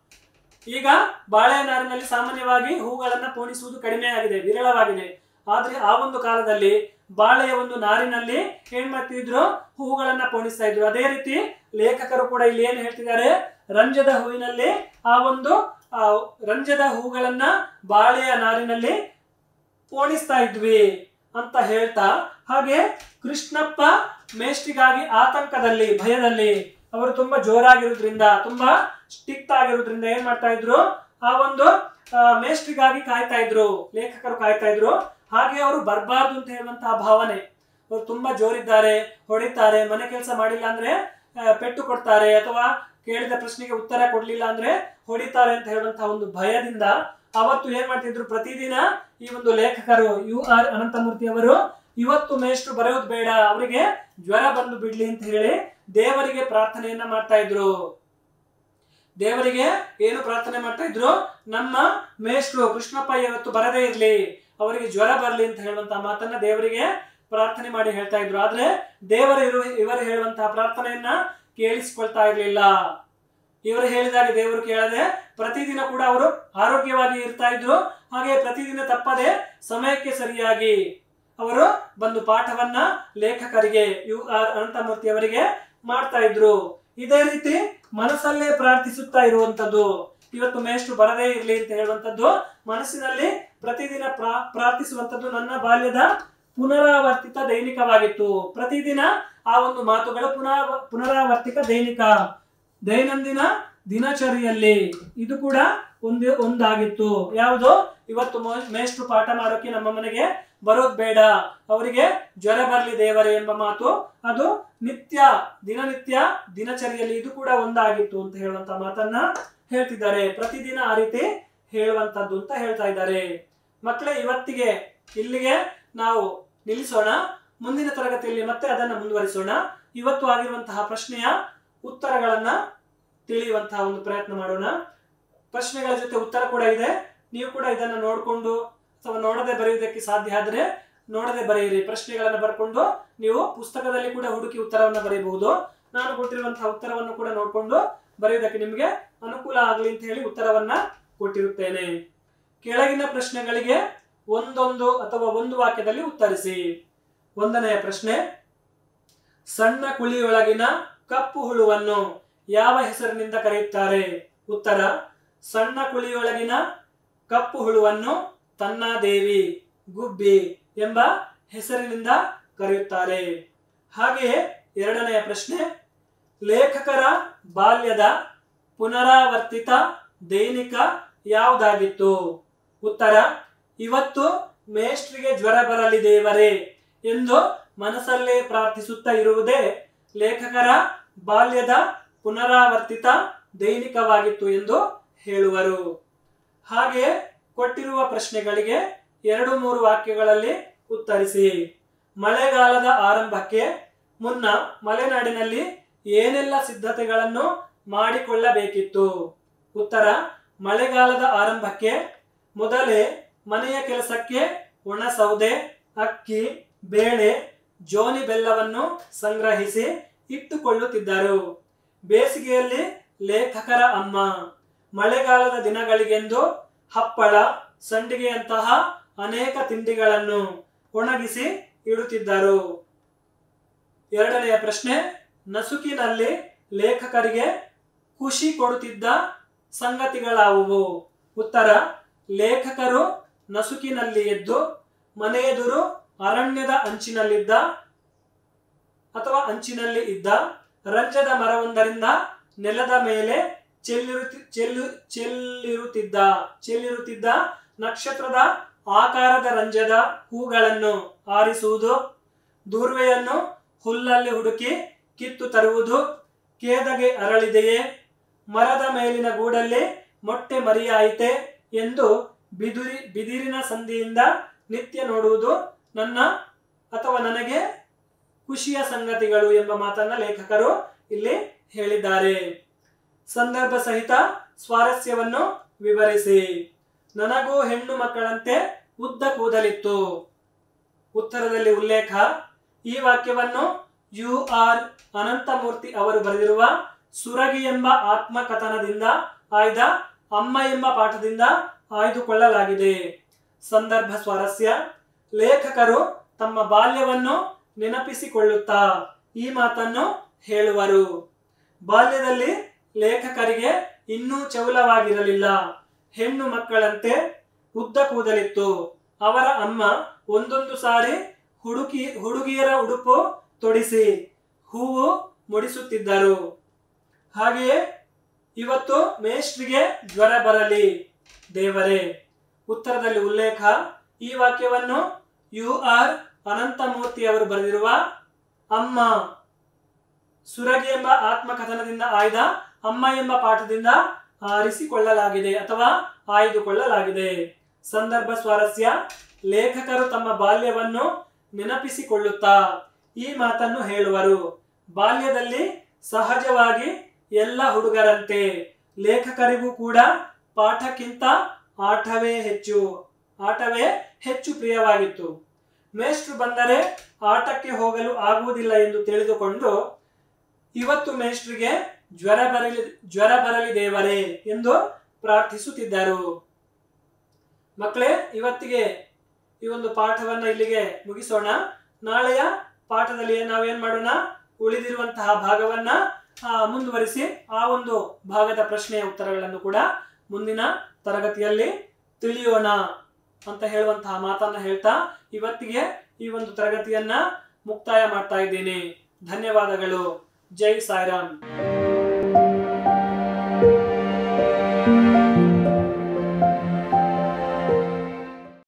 S1: ಈಗ ಬಾಳೆಯ ನಾರಿನಲ್ಲಿ ಸಾಮಾನ್ಯವಾಗಿ ಹೂಗಳನ್ನ ಪೋಣಿಸುವುದು ಕಡಿಮೆ ಆಗಿದೆ ವಿರಳವಾಗಿದೆ ಆದ್ರೆ ಆ ಒಂದು ಕಾಲದಲ್ಲಿ ಬಾಳೆಯ ಒಂದು ನಾರಿನಲ್ಲಿ ಏನ್ ಮಾಡ್ತಿದ್ರು ಹೂಗಳನ್ನ ಪೋಣಿಸ್ತಾ ಇದ್ರು ಅದೇ ರೀತಿ ಲೇಖಕರು ಕೂಡ ಇಲ್ಲಿ ಏನ್ ಹೇಳ್ತಿದ್ದಾರೆ ರಂಜದ ಹೂವಿನಲ್ಲಿ ಆ ಒಂದು ಆ ರಂಜದ ಹೂಗಳನ್ನ ಬಾಳೆಯ ನಾರಿನಲ್ಲಿ ಪೋಣಿಸ್ತಾ ಇದ್ವಿ ಅಂತ ಹೇಳ್ತಾ ಹಾಗೆ ಕೃಷ್ಣಪ್ಪ ಮೇಷ್ಟಿಗಾಗಿ ಆತಂಕದಲ್ಲಿ ಭಯದಲ್ಲಿ ಅವರು ತುಂಬಾ ಜೋರಾಗಿರೋದ್ರಿಂದ ತುಂಬಾ ಸ್ಟಿಕ್ಟ್ ಆಗಿರೋದ್ರಿಂದ ಏನ್ ಮಾಡ್ತಾ ಇದ್ರು ಆ ಒಂದು ಆ, ಮೇಷ್ಟ್ರಿಗಾಗಿ ಕಾಯ್ತಾ ಇದ್ರು ಲೇಖಕರು ಕಾಯ್ತಾ ಇದ್ರು ಹಾಗೆ ಅವರು ಬರಬಾರ್ದು ಅಂತ ಹೇಳುವಂತಹ ಭಾವನೆ ಅವ್ರು ತುಂಬಾ ಜೋರಿದ್ದಾರೆ ಹೊಡಿತಾರೆ ಮನೆ ಕೆಲಸ ಮಾಡಿಲ್ಲ ಅಂದ್ರೆ ಆ, ಪೆಟ್ಟು ಕೊಡ್ತಾರೆ ಅಥವಾ ಕೇಳಿದ ಪ್ರಶ್ನೆಗೆ ಉತ್ತರ ಕೊಡ್ಲಿಲ್ಲ ಅಂದ್ರೆ ಹೊಡಿತಾರೆ ಅಂತ ಹೇಳುವಂತಹ ಒಂದು ಭಯದಿಂದ ಅವತ್ತು ಏನ್ ಮಾಡ್ತಿದ್ರು ಪ್ರತಿದಿನ ಈ ಒಂದು ಲೇಖಕರು ಯು ಆರ್ ಅನಂತಮೂರ್ತಿ ಅವರು ಇವತ್ತು ಮೇಷ್ಟ್ರು ಬರೆಯೋದು ಬೇಡ ಅವರಿಗೆ ಜ್ವರ ಬಂದು ಬಿಡ್ಲಿ ಅಂತ ಹೇಳಿ ದೇವರಿಗೆ ಪ್ರಾರ್ಥನೆಯನ್ನ ಮಾಡ್ತಾ ಇದ್ರು ದೇವರಿಗೆ ಏನು ಪ್ರಾರ್ಥನೆ ಮಾಡ್ತಾ ಇದ್ರು ನಮ್ಮ ಮೇಷ್ಟ್ರು ಕೃಷ್ಣಪ್ಪ ಇವತ್ತು ಬರದೇ ಇರ್ಲಿ ಅವರಿಗೆ ಜ್ವರ ಬರಲಿ ಅಂತ ಹೇಳುವಂತಹ ಮಾತನ್ನ ದೇವರಿಗೆ ಪ್ರಾರ್ಥನೆ ಮಾಡಿ ಹೇಳ್ತಾ ಇದ್ರು ಆದ್ರೆ ದೇವರು ಇರುವ ಇವರು ಹೇಳುವಂತಹ ಪ್ರಾರ್ಥನೆಯನ್ನ ಕೇಳಿಸ್ಕೊಳ್ತಾ ಇರ್ಲಿಲ್ಲ ಇವರು ಹೇಳಿದಾಗ ದೇವರು ಕೇಳದೆ ಪ್ರತಿದಿನ ಕೂಡ ಅವರು ಆರೋಗ್ಯವಾಗಿ ಇರ್ತಾ ಇದ್ರು ಹಾಗೆ ಪ್ರತಿದಿನ ತಪ್ಪದೆ ಸಮಯಕ್ಕೆ ಸರಿಯಾಗಿ ಅವರು ಬಂದು ಪಾಠವನ್ನ ಲೇಖಕರಿಗೆ ಯು ಆರ್ ಅನಂತಮೂರ್ತಿ ಅವರಿಗೆ ಮಾಡ್ತಾ ಇದ್ರು ಇದೇ ರೀತಿ ಮನಸ್ಸಲ್ಲೇ ಪ್ರಾರ್ಥಿಸುತ್ತಾ ಇರುವಂತದ್ದು ಇವತ್ತು ಮೇಷ್ಟ್ರು ಬರದೇ ಇರ್ಲಿ ಅಂತ ಹೇಳುವಂತದ್ದು ಮನಸ್ಸಿನಲ್ಲಿ ಪ್ರತಿದಿನ ಪ್ರಾ ಪ್ರಾರ್ಥಿಸುವಂತದ್ದು ನನ್ನ ಬಾಲ್ಯದ ಪುನರಾವರ್ತಿತ ದೈನಿಕವಾಗಿತ್ತು ಪ್ರತಿದಿನ ಆ ಒಂದು ಮಾತುಗಳು ಪುನಃ ಪುನರಾವರ್ತಿತ ದೈನಿಕ ದೈನಂದಿನ ದಿನಚರಿಯಲ್ಲಿ ಇದು ಕೂಡ ಒಂದು ಒಂದಾಗಿತ್ತು ಯಾವುದು ಇವತ್ತು ಮೋ- ಮೇಷ್ಟ್ರು ಪಾಠ ಮಾಡೋಕೆ ನಮ್ಮ ಮನೆಗೆ ಬರೋದ್ ಬೇಡ ಅವರಿಗೆ ಜ್ವರ ಬರ್ಲಿ ದೇವರೇ ಎಂಬ ಮಾತು ಅದು ನಿತ್ಯ ದಿನನಿತ್ಯ ದಿನಚರಿಯಲ್ಲಿ ಇದು ಕೂಡ ಒಂದಾಗಿತ್ತು ಅಂತ ಹೇಳುವಂತ ಮಾತನ್ನ ಹೇಳ್ತಿದ್ದಾರೆ ಪ್ರತಿದಿನ ಆ ರೀತಿ ಹೇಳುವಂತದ್ದು ಅಂತ ಹೇಳ್ತಾ ಇದ್ದಾರೆ ಮಕ್ಕಳೇ ಇವತ್ತಿಗೆ ಇಲ್ಲಿಗೆ ನಾವು ನಿಲ್ಲಿಸೋಣ ಮುಂದಿನ ತರಗತಿಯಲ್ಲಿ ಮತ್ತೆ ಅದನ್ನ ಮುಂದುವರಿಸೋಣ ಇವತ್ತು ಆಗಿರುವಂತಹ ಪ್ರಶ್ನೆಯ ಉತ್ತರಗಳನ್ನ ತಿಳಿಯುವಂತಹ ಒಂದು ಪ್ರಯತ್ನ ಮಾಡೋಣ ಪ್ರಶ್ನೆಗಳ ಜೊತೆ ಉತ್ತರ ಕೂಡ ಇದೆ ನೀವು ಕೂಡ ಇದನ್ನ ನೋಡಿಕೊಂಡು ಅಥವಾ ನೋಡದೆ ಬರೆಯುವುದಕ್ಕೆ ಸಾಧ್ಯ ಆದ್ರೆ ನೋಡದೆ ಬರೆಯಿರಿ ಪ್ರಶ್ನೆಗಳನ್ನ ಬರ್ಕೊಂಡು ನೀವು ಪುಸ್ತಕದಲ್ಲಿ ಕೂಡ ಹುಡುಕಿ ಉತ್ತರವನ್ನ ಬರೆಯಬಹುದು ನಾನು ಕೊಟ್ಟಿರುವಂತಹ ಉತ್ತರವನ್ನು ಕೂಡ ನೋಡಿಕೊಂಡು ಬರೆಯುವುದಕ್ಕೆ ನಿಮಗೆ ಅನುಕೂಲ ಆಗಲಿ ಅಂತ ಹೇಳಿ ಉತ್ತರವನ್ನ ಕೊಟ್ಟಿರುತ್ತೇನೆ ಕೆಳಗಿನ ಪ್ರಶ್ನೆಗಳಿಗೆ ಒಂದೊಂದು ಅಥವಾ ಒಂದು ವಾಕ್ಯದಲ್ಲಿ ಉತ್ತರಿಸಿ ಒಂದನೆಯ ಪ್ರಶ್ನೆ ಸಣ್ಣ ಕುಳಿಯೊಳಗಿನ ಕಪ್ಪು ಹುಳುವನ್ನು ಯಾವ ಹೆಸರಿನಿಂದ ಕರೆಯುತ್ತಾರೆ ಉತ್ತರ ಸಣ್ಣ ಕುಳಿಯೊಳಗಿನ ಕಪ್ಪು ಹುಳುವನ್ನು ತನ್ನಾದೇವಿ ಗುಬ್ಬಿ ಎಂಬ ಹೆಸರಿನಿಂದ ಕರೆಯುತ್ತಾರೆ ಹಾಗೆಯೇ ಎರಡನೆಯ ಪ್ರಶ್ನೆ ಲೇಖಕರ ಬಾಲ್ಯದ ಪುನರಾವರ್ತಿತ ದೈನಿಕ ಯಾವುದಾಗಿತ್ತು ಉತ್ತರ ಇವತ್ತು ಮೇಷ್ಟ್ರಿಗೆ ಜ್ವರ ಬರಲಿ ದೇವರೇ ಎಂದು ಮನಸ್ಸಲ್ಲೇ ಪ್ರಾರ್ಥಿಸುತ್ತಾ ಇರುವುದೇ ಲೇಖಕರ ಬಾಲ್ಯದ ಪುನರಾವರ್ತಿತ ದೈನಿಕವಾಗಿತ್ತು ಎಂದು ಹೇಳುವರು ಹಾಗೆಯೇ ಕೊಟ್ಟಿರುವ ಪ್ರಶ್ನೆಗಳಿಗೆ ಎರಡು ಮೂರು ವಾಕ್ಯಗಳಲ್ಲಿ ಉತ್ತರಿಸಿ ಮಳೆಗಾಲದ ಆರಂಭಕ್ಕೆ ಮುನ್ನ ಮಲೆನಾಡಿನಲ್ಲಿ ಏನೆಲ್ಲ ಸಿದ್ಧತೆಗಳನ್ನು ಮಾಡಿಕೊಳ್ಳಬೇಕಿತ್ತು ಉತ್ತರ ಮಳೆಗಾಲದ ಆರಂಭಕ್ಕೆ ಮೊದಲೇ ಮನೆಯ ಕೆಲಸಕ್ಕೆ ಒಣ ಸೌದೆ ಅಕ್ಕಿ ಬೇಳೆ ಜೋನಿ ಬೆಲ್ಲವನ್ನು ಸಂಗ್ರಹಿಸಿ ಇಟ್ಟುಕೊಳ್ಳುತ್ತಿದ್ದರು ಬೇಸಿಗೆಯಲ್ಲಿ ಲೇಖಕರ ಅಮ್ಮ ಮಳೆಗಾಲದ ದಿನಗಳಿಗೆಂದು ಹಪ್ಪಳ ಸಂಡಿಗೆಯಂತಹ ಅನೇಕ ತಿಂಡಿಗಳನ್ನು ಒಣಗಿಸಿ ಇಡುತ್ತಿದ್ದರು ಎರಡನೆಯ ಪ್ರಶ್ನೆ ನಸುಕಿನಲ್ಲಿ ಲೇಖಕರಿಗೆ ಖುಷಿ ಕೊಡುತ್ತಿದ್ದ ಸಂಗತಿಗಳಾವುವು ಉತ್ತರ ಲೇಖಕರು ನಸುಕಿನಲ್ಲಿ ಎದ್ದು ಮನೆಯೆದುರು ಅರಣ್ಯದ ಅಂಚಿನಲ್ಲಿದ್ದ ಅಥವಾ ಅಂಚಿನಲ್ಲಿ ಇದ್ದ ರಂಜದ ಮರವೊಂದರಿಂದ ನೆಲದ ಮೇಲೆ ಚೆಲ್ಲಿರುತ್ತಿ ಚೆಲ್ಲು ಚೆಲ್ಲಿರುತ್ತಿದ್ದ ಚೆಲ್ಲಿರುತ್ತಿದ್ದ ನಕ್ಷತ್ರದ ಆಕಾರದ ರಂಜದ ಹೂಗಳನ್ನು ಆರಿಸುವುದು ದೂರ್ವೆಯನ್ನು ಹುಲ್ಲಲ್ಲಿ ಹುಡುಕಿ ಕಿತ್ತು ತರುವುದು ಕೇದಗೆ ಅರಳಿದೆಯೇ ಮರದ ಮೇಲಿನ ಗೂಡಲ್ಲಿ ಮೊಟ್ಟೆ ಮರಿಯಾಯಿತೆ ಎಂದು ಬಿದುರಿ ಬಿದಿರಿನ ಸಂಧಿಯಿಂದ ನಿತ್ಯ ನೋಡುವುದು ನನ್ನ ಅಥವಾ ನನಗೆ ಖುಷಿಯ ಸಂಗತಿಗಳು ಎಂಬ ಮಾತನ್ನ ಲೇಖಕರು ಇಲ್ಲಿ ಹೇಳಿದ್ದಾರೆ ಸಂದರ್ಭ ಸಹಿತ ಸ್ವಾರಸ್ಯವನ್ನು ವಿವರಿಸಿ ನನಗೂ ಹೆಣ್ಣು ಮಕ್ಕಳಂತೆ ಉದ್ದ ಕೂದಲಿತ್ತು ಉತ್ತರದಲ್ಲಿ ಉಲ್ಲೇಖ ಈ ವಾಕ್ಯವನ್ನು ಯು ಆರ್ ಅನಂತಮೂರ್ತಿ ಅವರು ಬರೆದಿರುವ ಸುರಗಿ ಎಂಬ ಆತ್ಮಕಥನದಿಂದ ಆಯ್ದ ಅಮ್ಮ ಎಂಬ ಪಾಠದಿಂದ ಆಯ್ದುಕೊಳ್ಳಲಾಗಿದೆ ಸಂದರ್ಭ ಸ್ವಾರಸ್ಯ ಲೇಖಕರು ತಮ್ಮ ಬಾಲ್ಯವನ್ನು ನೆನಪಿಸಿಕೊಳ್ಳುತ್ತಾ ಈ ಮಾತನ್ನು ಹೇಳುವರು ಬಾಲ್ಯದಲ್ಲಿ ಲೇಖಕರಿಗೆ ಇನ್ನೂ ಚೌಲವಾಗಿರಲಿಲ್ಲ ಹೆಣ್ಣು ಮಕ್ಕಳಂತೆ ಉದ್ದ ಕೂದಲಿತ್ತು ಅವರ ಅಮ್ಮ ಒಂದೊಂದು ಸಾರಿ ಹುಡುಕಿ ಹುಡುಗಿಯರ ಉಡುಪು ತೊಡಿಸಿ ಹೂವು ಮುಡಿಸುತ್ತಿದ್ದರು ಹಾಗೆಯೇ ಇವತ್ತು ಮೇಷ್ಟ್ರಿಗೆ ಜ್ವರ ಬರಲಿ ದೇವರೇ ಉತ್ತರದಲ್ಲಿ ಉಲ್ಲೇಖ ಈ ವಾಕ್ಯವನ್ನು ಯು ಆರ್ ಅನಂತಮೂರ್ತಿ ಅವರು ಬರೆದಿರುವ ಅಮ್ಮ ಸುರಗಿ ಎಂಬ ಆತ್ಮಕಥನದಿಂದ ಆಯ್ದ ಅಮ್ಮ ಎಂಬ ಪಾಠದಿಂದ ಆರಿಸಿಕೊಳ್ಳಲಾಗಿದೆ ಅಥವಾ ಆಯ್ದುಕೊಳ್ಳಲಾಗಿದೆ ಸಂದರ್ಭ ಸ್ವಾರಸ್ಯ ಲೇಖಕರು ತಮ್ಮ ಬಾಲ್ಯವನ್ನು ನೆನಪಿಸಿಕೊಳ್ಳುತ್ತಾ ಈ ಮಾತನ್ನು ಹೇಳುವರು ಬಾಲ್ಯದಲ್ಲಿ ಸಹಜವಾಗಿ ಎಲ್ಲ ಹುಡುಗರಂತೆ ಲೇಖಕರಿಗೂ ಕೂಡ ಪಾಠಕ್ಕಿಂತ ಆಟವೇ ಹೆಚ್ಚು ಆಟವೇ ಹೆಚ್ಚು ಪ್ರಿಯವಾಗಿತ್ತು ಮೇಷ್ಟ್ರು ಬಂದರೆ ಆಟಕ್ಕೆ ಹೋಗಲು ಆಗುವುದಿಲ್ಲ ಎಂದು ತಿಳಿದುಕೊಂಡು ಇವತ್ತು ಮೇಷ್ಟ್ರಿಗೆ ಜ್ವರ ಬರಲಿ ಜ್ವರ ಬರಲಿ ದೇವರೇ ಎಂದು ಪ್ರಾರ್ಥಿಸುತ್ತಿದ್ದರು ಮಕ್ಕಳೇ ಇವತ್ತಿಗೆ ಈ ಒಂದು ಪಾಠವನ್ನ ಇಲ್ಲಿಗೆ ಮುಗಿಸೋಣ ನಾಳೆಯ ಪಾಠದಲ್ಲಿ ನಾವೇನ್ ಮಾಡೋಣ ಉಳಿದಿರುವಂತಹ ಭಾಗವನ್ನ ಆ, ಮುಂದುವರಿಸಿ ಆ ಒಂದು ಭಾಗದ ಪ್ರಶ್ನೆಯ ಉತ್ತರಗಳನ್ನು ಕೂಡ ಮುಂದಿನ ತರಗತಿಯಲ್ಲಿ ತಿಳಿಯೋಣ ಅಂತ ಹೇಳುವಂತಹ ಮಾತನ್ನ ಹೇಳ್ತಾ ಇವತ್ತಿಗೆ ಈ ಒಂದು ತರಗತಿಯನ್ನ ಮುಕ್ತಾಯ ಮಾಡ್ತಾ ಇದ್ದೀನಿ ಧನ್ಯವಾದಗಳು ಜೈ ಸಾಯಿರಾಮ್